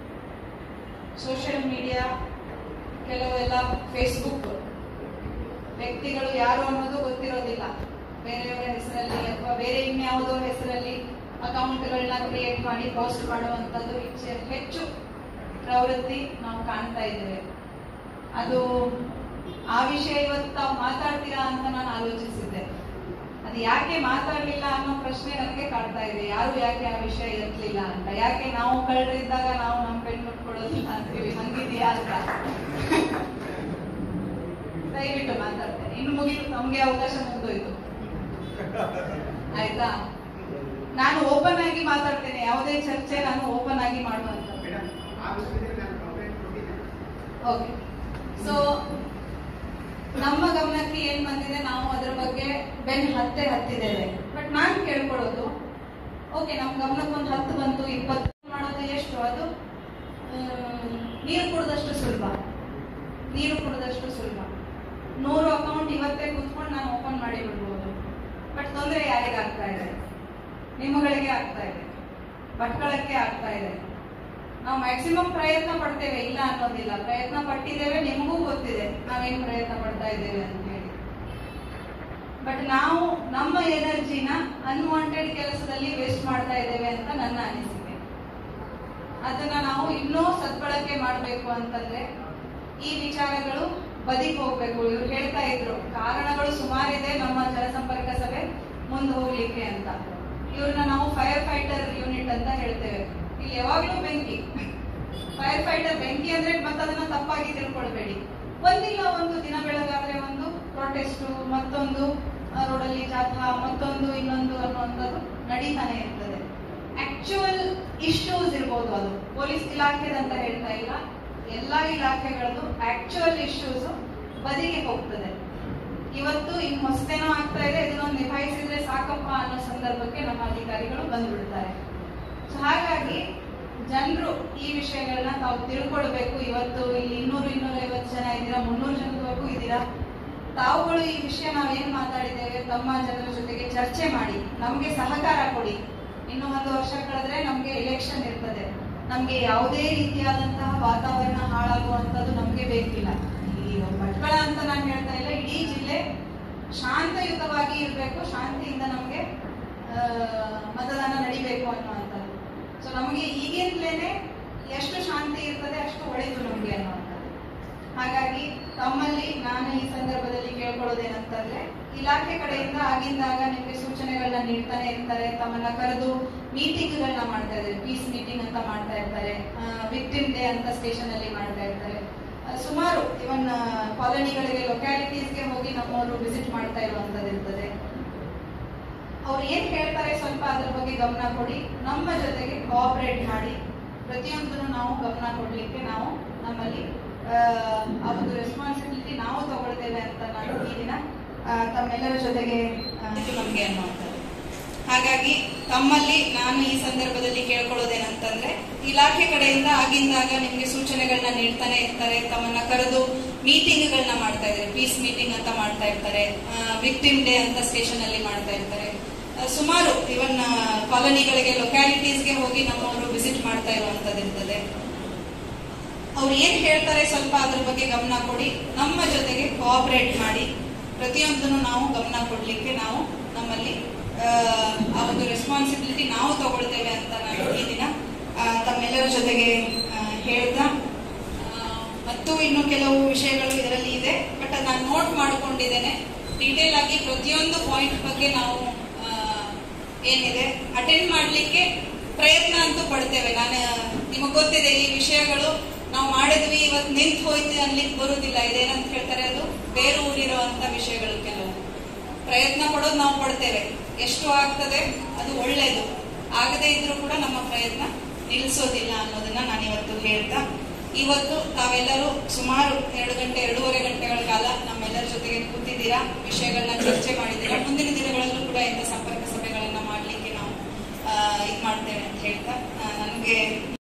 ಸೋಷಿಯಲ್ ಮೀಡಿಯಾ ಕೆಲವೆಲ್ಲ ಫೇಸ್ಬುಕ್ ವ್ಯಕ್ತಿಗಳು ಯಾರು ಅನ್ನೋದು ಗೊತ್ತಿರೋದಿಲ್ಲ ಬೇರೆಯವರ ಹೆಸರಲ್ಲಿ ಅಥವಾ ಬೇರೆ ಇನ್ಯಾವುದೋ ಹೆಸರಲ್ಲಿ ಅಕೌಂಟ್ಗಳನ್ನ ಕ್ರಿಯೇಟ್ ಮಾಡಿ ಪೋಸ್ಟ್ ಮಾಡುವಂಥದ್ದು ಹೆಚ್ಚು- ಹೆಚ್ಚು ಪ್ರವೃತ್ತಿ ನಾವು ಕಾಣ್ತಾ ಇದ್ದೇವೆ ಅದು ಆ ವಿಷಯ ಇವತ್ತು ತಾವು ಮಾತಾಡ್ತೀರಾ ಅಂತ ನಾನು ಆಲೋಚಿಸಿದ್ದೆ ಅದು ಯಾಕೆ ಮಾತಾಡ್ಲಿಲ್ಲ ಅನ್ನೋ ಪ್ರಶ್ನೆ ನನಗೆ ಕಾಡ್ತಾ ಇದೆ ಯಾರು ಯಾಕೆ ಆ ವಿಷಯ ಎತ್ತಲಿಲ್ಲ ಅಂತ ಯಾಕೆ ನಾವು ಕಳ್ಳರಿದ್ದಾಗ ನಾವು ನಮ್ಮ ಬೆನ್ನು ಮುಟ್ಕೊಡೋದಿಲ್ಲ ಅಂತೀವಿ ಹಂಗಿದೆಯಾ ಅಂತ ದಯವಿಟ್ಟು ಮಾತಾಡ್ತೇನೆ ಇನ್ನು ಮುಗಿದು ನಮ್ಗೆ ಅವಕಾಶ ಮುಗಿದೋಯ್ತು ಆಯ್ತಾ ನಾನು ಓಪನ್ ಆಗಿ ಮಾತಾಡ್ತೇನೆ ಯಾವುದೇ ಚರ್ಚೆ ನಾನು ಓಪನ್ ಆಗಿ ಮಾಡುವಂತ ಓಕೆ ಸೊ ನಮ್ಮ ಗಮನಕ್ಕೆ ಏನ್ ಬಂದಿದೆ ನಾವು ಅದರ ಬಗ್ಗೆ ಬೆನ್ ಹತ್ತೆ ಹತ್ತಿದ್ದೇವೆ ಬಟ್ ನಾನ್ ಕೇಳ್ಕೊಳ್ಳೋದು ಓಕೆ ನಮ್ ಗಮನಕ್ಕೆ ಒಂದು ಹತ್ತು ಬಂತು ಇಪ್ಪತ್ತು ಮಾಡೋದು ಎಷ್ಟು ಅದು ಆಮ್, ನೀರು ಕುಡಿದಷ್ಟು ಸುಲಭ ನೀರು ಕುಡಿದಷ್ಟು ಸುಲಭ ನೂರು ಅಕೌಂಟ್ ಇವತ್ತೇ ಕೂತ್ಕೊಂಡು ನಾನು ಓಪನ್ ಮಾಡಿ ಬಿಡ್ಬೋದು ಬಟ್ ತೊಂದರೆ ಯಾರಿಗೆ ಆಗ್ತಾ ಇದೆ ನಿಮ್ಮಗಳಿಗೆ ಆಗ್ತಾ ಇದೆ ಭಟ್ಕಳಕ್ಕೆ ಆಗ್ತಾ ಇದೆ ನಾವು ಮ್ಯಾಕ್ಸಿಮಮ್ ಪ್ರಯತ್ನ ಪಡ್ತೇವೆ ಇಲ್ಲ ಅನ್ನೋದಿಲ್ಲ ಪ್ರಯತ್ನ ಪಟ್ಟಿದ್ದೇವೆ ನಿಮಗೂ ಗೊತ್ತಿದೆ ನಾವೇನ್ ಪ್ರಯತ್ನ ಪಡ್ತಾ ಇದ್ದೇವೆ ಅಂತ ಹೇಳಿ ಬಟ್ ನಾವು ನಮ್ಮ ಎನರ್ಜಿನ ಅನ್ವಾಂಟೆಡ್ ಕೆಲಸದಲ್ಲಿ ವೇಸ್ಟ್ ಮಾಡ್ತಾ ಇದ್ದೇವೆ ಅಂತ ನನ್ನ ಅನಿಸಿಕೆ ಅದನ್ನ ನಾವು ಇನ್ನೂ ಸದ್ಬಳಕೆ ಮಾಡಬೇಕು ಅಂತಂದ್ರೆ ಈ ವಿಚಾರಗಳು ಬದಿಗೆ ಹೋಗ್ಬೇಕು ಇವ್ರು ಹೇಳ್ತಾ ಇದ್ರು ಕಾರಣಗಳು ಸುಮಾರಿದೆ ನಮ್ಮ ಜನಸಂಪರ್ಕ ಸಭೆ ಮುಂದೆ ಹೋಗ್ಲಿಕ್ಕೆ ಅಂತ ಇವ್ರನ್ನ ನಾವು ಫೈರ್ ಫೈಟರ್ ಯೂನಿಟ್ ಅಂತ ಹೇಳ್ತೇವೆ ಇಲ್ಲಿ ಯಾವಾಗ್ಲೂ ಬೆಂಕಿ ಫೈರ್ ಫೈಟರ್ ಬೆಂಕಿ ಅಂದ್ರೆ ಮತ್ತೆ ಅದನ್ನ ತಪ್ಪಾಗಿ ತಿಳ್ಕೊಳ್ಬೇಡಿ ಒಂದಿಲ್ಲ ಒಂದು ದಿನ ಬೆಳಗಾದ್ರೆ ಒಂದು ಪ್ರೊಟೆಸ್ಟ್ ಮತ್ತೊಂದು ರೋಡಲ್ಲಿ ಜಾಥಾ ಮತ್ತೊಂದು ಇನ್ನೊಂದು ಅನ್ನುವಂಥದ್ದು ನಡೀತಾನೆ ಇರ್ತದೆ ಆಕ್ಚುಯಲ್ ಇಶ್ಯೂಸ್ ಇರ್ಬೋದು ಅದು ಪೊಲೀಸ್ ಇಲಾಖೆದಂತ ಹೇಳ್ತಾ ಇಲ್ಲ ಎಲ್ಲಾ ಇಲಾಖೆಗಳದ್ದು ಆಕ್ಚುಯಲ್ ಇಶ್ಯೂಸ್ ಬದಿಗೆ ಹೋಗ್ತದೆ ಇವತ್ತು ಇನ್ ಹೊಸತೇನೋ ಆಗ್ತಾ ಇದೆ ಇದನ್ನೊಂದು ನಿಭಾಯಿಸಿದ್ರೆ ಸಾಕಪ್ಪ ಅನ್ನೋ ಸಂದರ್ಭಕ್ಕೆ ನಮ್ಮ ಅಧಿಕಾರಿಗಳು ಬಂದ್ಬಿಡ್ತಾರೆ ಸೊ ಹಾಗಾಗಿ ಜನರು ಈ ವಿಷಯಗಳನ್ನ ತಾವು ತಿಳ್ಕೊಳ್ಬೇಕು ಇವತ್ತು ಇಲ್ಲಿ ಇನ್ನೂರು ಇನ್ನೂರ ಐವತ್ತು ಜನ ಇದ್ದೀರಾ ಮುನ್ನೂರು ಜನದವರೆಗೂ ಇದ್ದೀರಾ ತಾವುಗಳು ಈ ವಿಷಯ ನಾವೇನ್ ಮಾತಾಡಿದ್ದೇವೆ ತಮ್ಮ ಜನರ ಜೊತೆಗೆ ಚರ್ಚೆ ಮಾಡಿ ನಮ್ಗೆ ಸಹಕಾರ ಕೊಡಿ ಇನ್ನು ಒಂದು ವರ್ಷ ಕಳೆದ್ರೆ ನಮ್ಗೆ ಎಲೆಕ್ಷನ್ ಇರ್ತದೆ ನಮ್ಗೆ ಯಾವುದೇ ರೀತಿಯಾದಂತಹ ವಾತಾವರಣ ಹಾಳಾಗುವಂತದ್ದು ನಮ್ಗೆ ಬೇಕಿಲ್ಲ ಈ ಭಟ್ಕಳ ಅಂತ ನಾನು ಹೇಳ್ತಾ ಇಲ್ಲ ಇಡೀ ಜಿಲ್ಲೆ ಶಾಂತಯುತವಾಗಿ ಇರಬೇಕು ಶಾಂತಿಯಿಂದ ನಮ್ಗೆ ಆ, ಮತದಾನ ನಡಿಬೇಕು ಅನ್ನುವಂಥದ್ದು ಸೊ ನಮಗೆ ಈಗಿಂದಲೇನೆ ಎಷ್ಟು ಶಾಂತಿ ಇರ್ತದೆ ಅಷ್ಟು ಒಳ್ಳೆಯದು ನಮ್ಗೆ ಅನ್ನುವಂಥದ್ದು ಹಾಗಾಗಿ ತಮ್ಮಲ್ಲಿ ನಾನು ಈ ಸಂದರ್ಭದಲ್ಲಿ ಕೇಳ್ಕೊಳ್ಳೋದೇನಂತಂದ್ರೆ ಇಲಾಖೆ ಕಡೆಯಿಂದ ಆಗಿಂದಾಗ ನಿಮ್ಗೆ ಸೂಚನೆಗಳನ್ನ ನೀಡ್ತಾನೆ ಇರ್ತಾರೆ ತಮ್ಮನ್ನ ಕರೆದು ಮೀಟಿಂಗ್ಗಳನ್ನ ಮಾಡ್ತಾ ಇದ್ದಾರೆ ಪೀಸ್ ಮೀಟಿಂಗ್ ಅಂತ ಮಾಡ್ತಾ ಇರ್ತಾರೆ ವಿಕ್ಟಿಮ್ ಡೇ ಅಂತ ಸ್ಟೇಷನ್ ಅಲ್ಲಿ ಮಾಡ್ತಾ ಇರ್ತಾರೆ ಸುಮಾರು ಇವನ್ ಕಾಲೋನಿಗಳಿಗೆ ಲೊಕ್ಯಾಲಿಟೀಸ್ಗೆ ಹೋಗಿ ನಮ್ಮವರು ವಿಸಿಟ್ ಮಾಡ್ತಾ ಇರುವಂತದ್ದು ಇರ್ತದೆ ಅವ್ರು ಏನ್ ಹೇಳ್ತಾರೆ ಸ್ವಲ್ಪ ಅದ್ರ ಬಗ್ಗೆ ಗಮನ ಕೊಡಿ ನಮ್ಮ ಜೊತೆಗೆ ಕೋಆಪರೇಟ್ ಮಾಡಿ ಪ್ರತಿಯೊಂದನ್ನು ನಾವು ಗಮನ ಕೊಡ್ಲಿಕ್ಕೆ ನಾವು ನಮ್ಮಲ್ಲಿ ಆ, ಆ ಒಂದು ರೆಸ್ಪಾನ್ಸಿಬಿಲಿಟಿ ನಾವು ತಗೊಳ್ತೇವೆ ಅಂತ ನಾನು ಈ ದಿನ ಆ, ತಮ್ಮೆಲ್ಲರ ಜೊತೆಗೆ ಆ, ಇದು ನಮ್ಗೆ ಅನ್ನುವಂಥದ್ದು ಹಾಗಾಗಿ ತಮ್ಮಲ್ಲಿ ನಾನು ಈ ಸಂದರ್ಭದಲ್ಲಿ ಕೇಳ್ಕೊಳ್ಳೋದೇನಂತಂದ್ರೆ ಇಲಾಖೆ ಕಡೆಯಿಂದ ಆಗಿಂದಾಗ ನಿಮ್ಗೆ ಸೂಚನೆಗಳನ್ನ ನೀಡ್ತಾನೆ ಇರ್ತಾರೆ ತಮ್ಮನ್ನ ಕರೆದು ಮೀಟಿಂಗ್ಗಳನ್ನ ಮಾಡ್ತಾ ಇದ್ದಾರೆ ಪೀಸ್ ಮೀಟಿಂಗ್ ಅಂತ ಮಾಡ್ತಾ ಇರ್ತಾರೆ ವಿಕ್ಟಿಮ್ ಡೇ ಅಂತ ಸ್ಟೇಷನ್ ಅಲ್ಲಿ ಮಾಡ್ತಾ ಇರ್ತಾರೆ ಆ, ಸುಮಾರು ಇವನ್ ಕಾಲೋನಿಗಳಿಗೆ ಲೊಕ್ಯಾಲಿಟೀಸ್ಗೆ ಹೋಗಿ ನಮ್ಮವರು ವಿಸಿಟ್ ಮಾಡ್ತಾ ಇರುವಂತದ್ದು ಇರ್ತದೆ ಅವ್ರು ಏನ್ ಹೇಳ್ತಾರೆ ಸ್ವಲ್ಪ ಅದ್ರ ಬಗ್ಗೆ ಗಮನ ಕೊಡಿ ನಮ್ಮ ಜೊತೆಗೆ ಕೋಆಪರೇಟ್ ಮಾಡಿ ಪ್ರತಿಯೊಂದನ್ನು ನಾವು ಗಮನ ಕೊಡ್ಲಿಕ್ಕೆ ನಾವು ನಮ್ಮಲ್ಲಿ ಆ, ಆ ಒಂದು ರೆಸ್ಪಾನ್ಸಿಬಿಲಿಟಿ ನಾವು ತಗೊಳ್ತೇವೆ ಅಂತ ನಾನು ಈ ದಿನ ಆ, ತಮ್ಮೆಲ್ಲರ ಜೊತೆಗೆ ಆ, ಹೇಳ್ತಾ ಆ, ಮತ್ತು ಇನ್ನು ಕೆಲವು ವಿಷಯಗಳು ಇದರಲ್ಲಿ ಇದೆ ಬಟ್ ನಾನು ನೋಟ್ ಮಾಡ್ಕೊಂಡಿದ್ದೇನೆ ಡೀಟೇಲ್ ಆಗಿ ಪ್ರತಿಯೊಂದು ಪಾಯಿಂಟ್ ಬಗ್ಗೆ ನಾವು ಆ, ಏನಿದೆ ಅಟೆಂಡ್ ಮಾಡ್ಲಿಕ್ಕೆ ಪ್ರಯತ್ನ ಅಂತೂ ಪಡ್ತೇವೆ ನಾನು ನಿಮಗೆ ಗೊತ್ತಿದೆ ಈ ವಿಷಯಗಳು ನಾವು ಮಾಡಿದ್ವಿ ಇವತ್ತು ನಿಂತು ಹೋಯ್ತು ಅನ್ಲಿಕ್ಕೆ ಬರುವುದಿಲ್ಲ ಇದೇನಂತ ಹೇಳ್ತಾರೆ ಅದು ಬೇರೆ ಊರಿರುವಂತ ವಿಷಯಗಳು ಕೆಲವು ಪ್ರಯತ್ನ ಪಡೋದು ನಾವು ಪಡ್ತೇವೆ ಎಷ್ಟು ಆಗ್ತದೆ ಅದು ಒಳ್ಳೇದು ಆಗದೇ ಇದ್ರೂ ಕೂಡ ನಮ್ಮ ಪ್ರಯತ್ನ ನಿಲ್ಲಿಸೋದಿಲ್ಲ ಅನ್ನೋದನ್ನ ನಾನು ಇವತ್ತು ಹೇಳ್ತಾ ಇವತ್ತು ತಾವೆಲ್ಲರೂ ಸುಮಾರು ಎರಡು ಗಂಟೆ ಎರಡೂವರೆ ಗಂಟೆಗಳ ಕಾಲ ನಮ್ಮೆಲ್ಲರ ಜೊತೆಗೆ ಕೂತಿದ್ದೀರಾ ವಿಷಯಗಳನ್ನ ಚರ್ಚೆ ಮಾಡಿದ್ದೀರಾ ಮುಂದಿನ ದಿನಗಳಲ್ಲೂ ಕೂಡ ಇಂಥ ಸಂಪರ್ಕ ಸಭೆಗಳನ್ನ ಮಾಡ್ಲಿಕ್ಕೆ ನಾವು ಇದು ಮಾಡ್ತೇವೆ ಅಂತ ಹೇಳ್ತಾ ನನಗೆ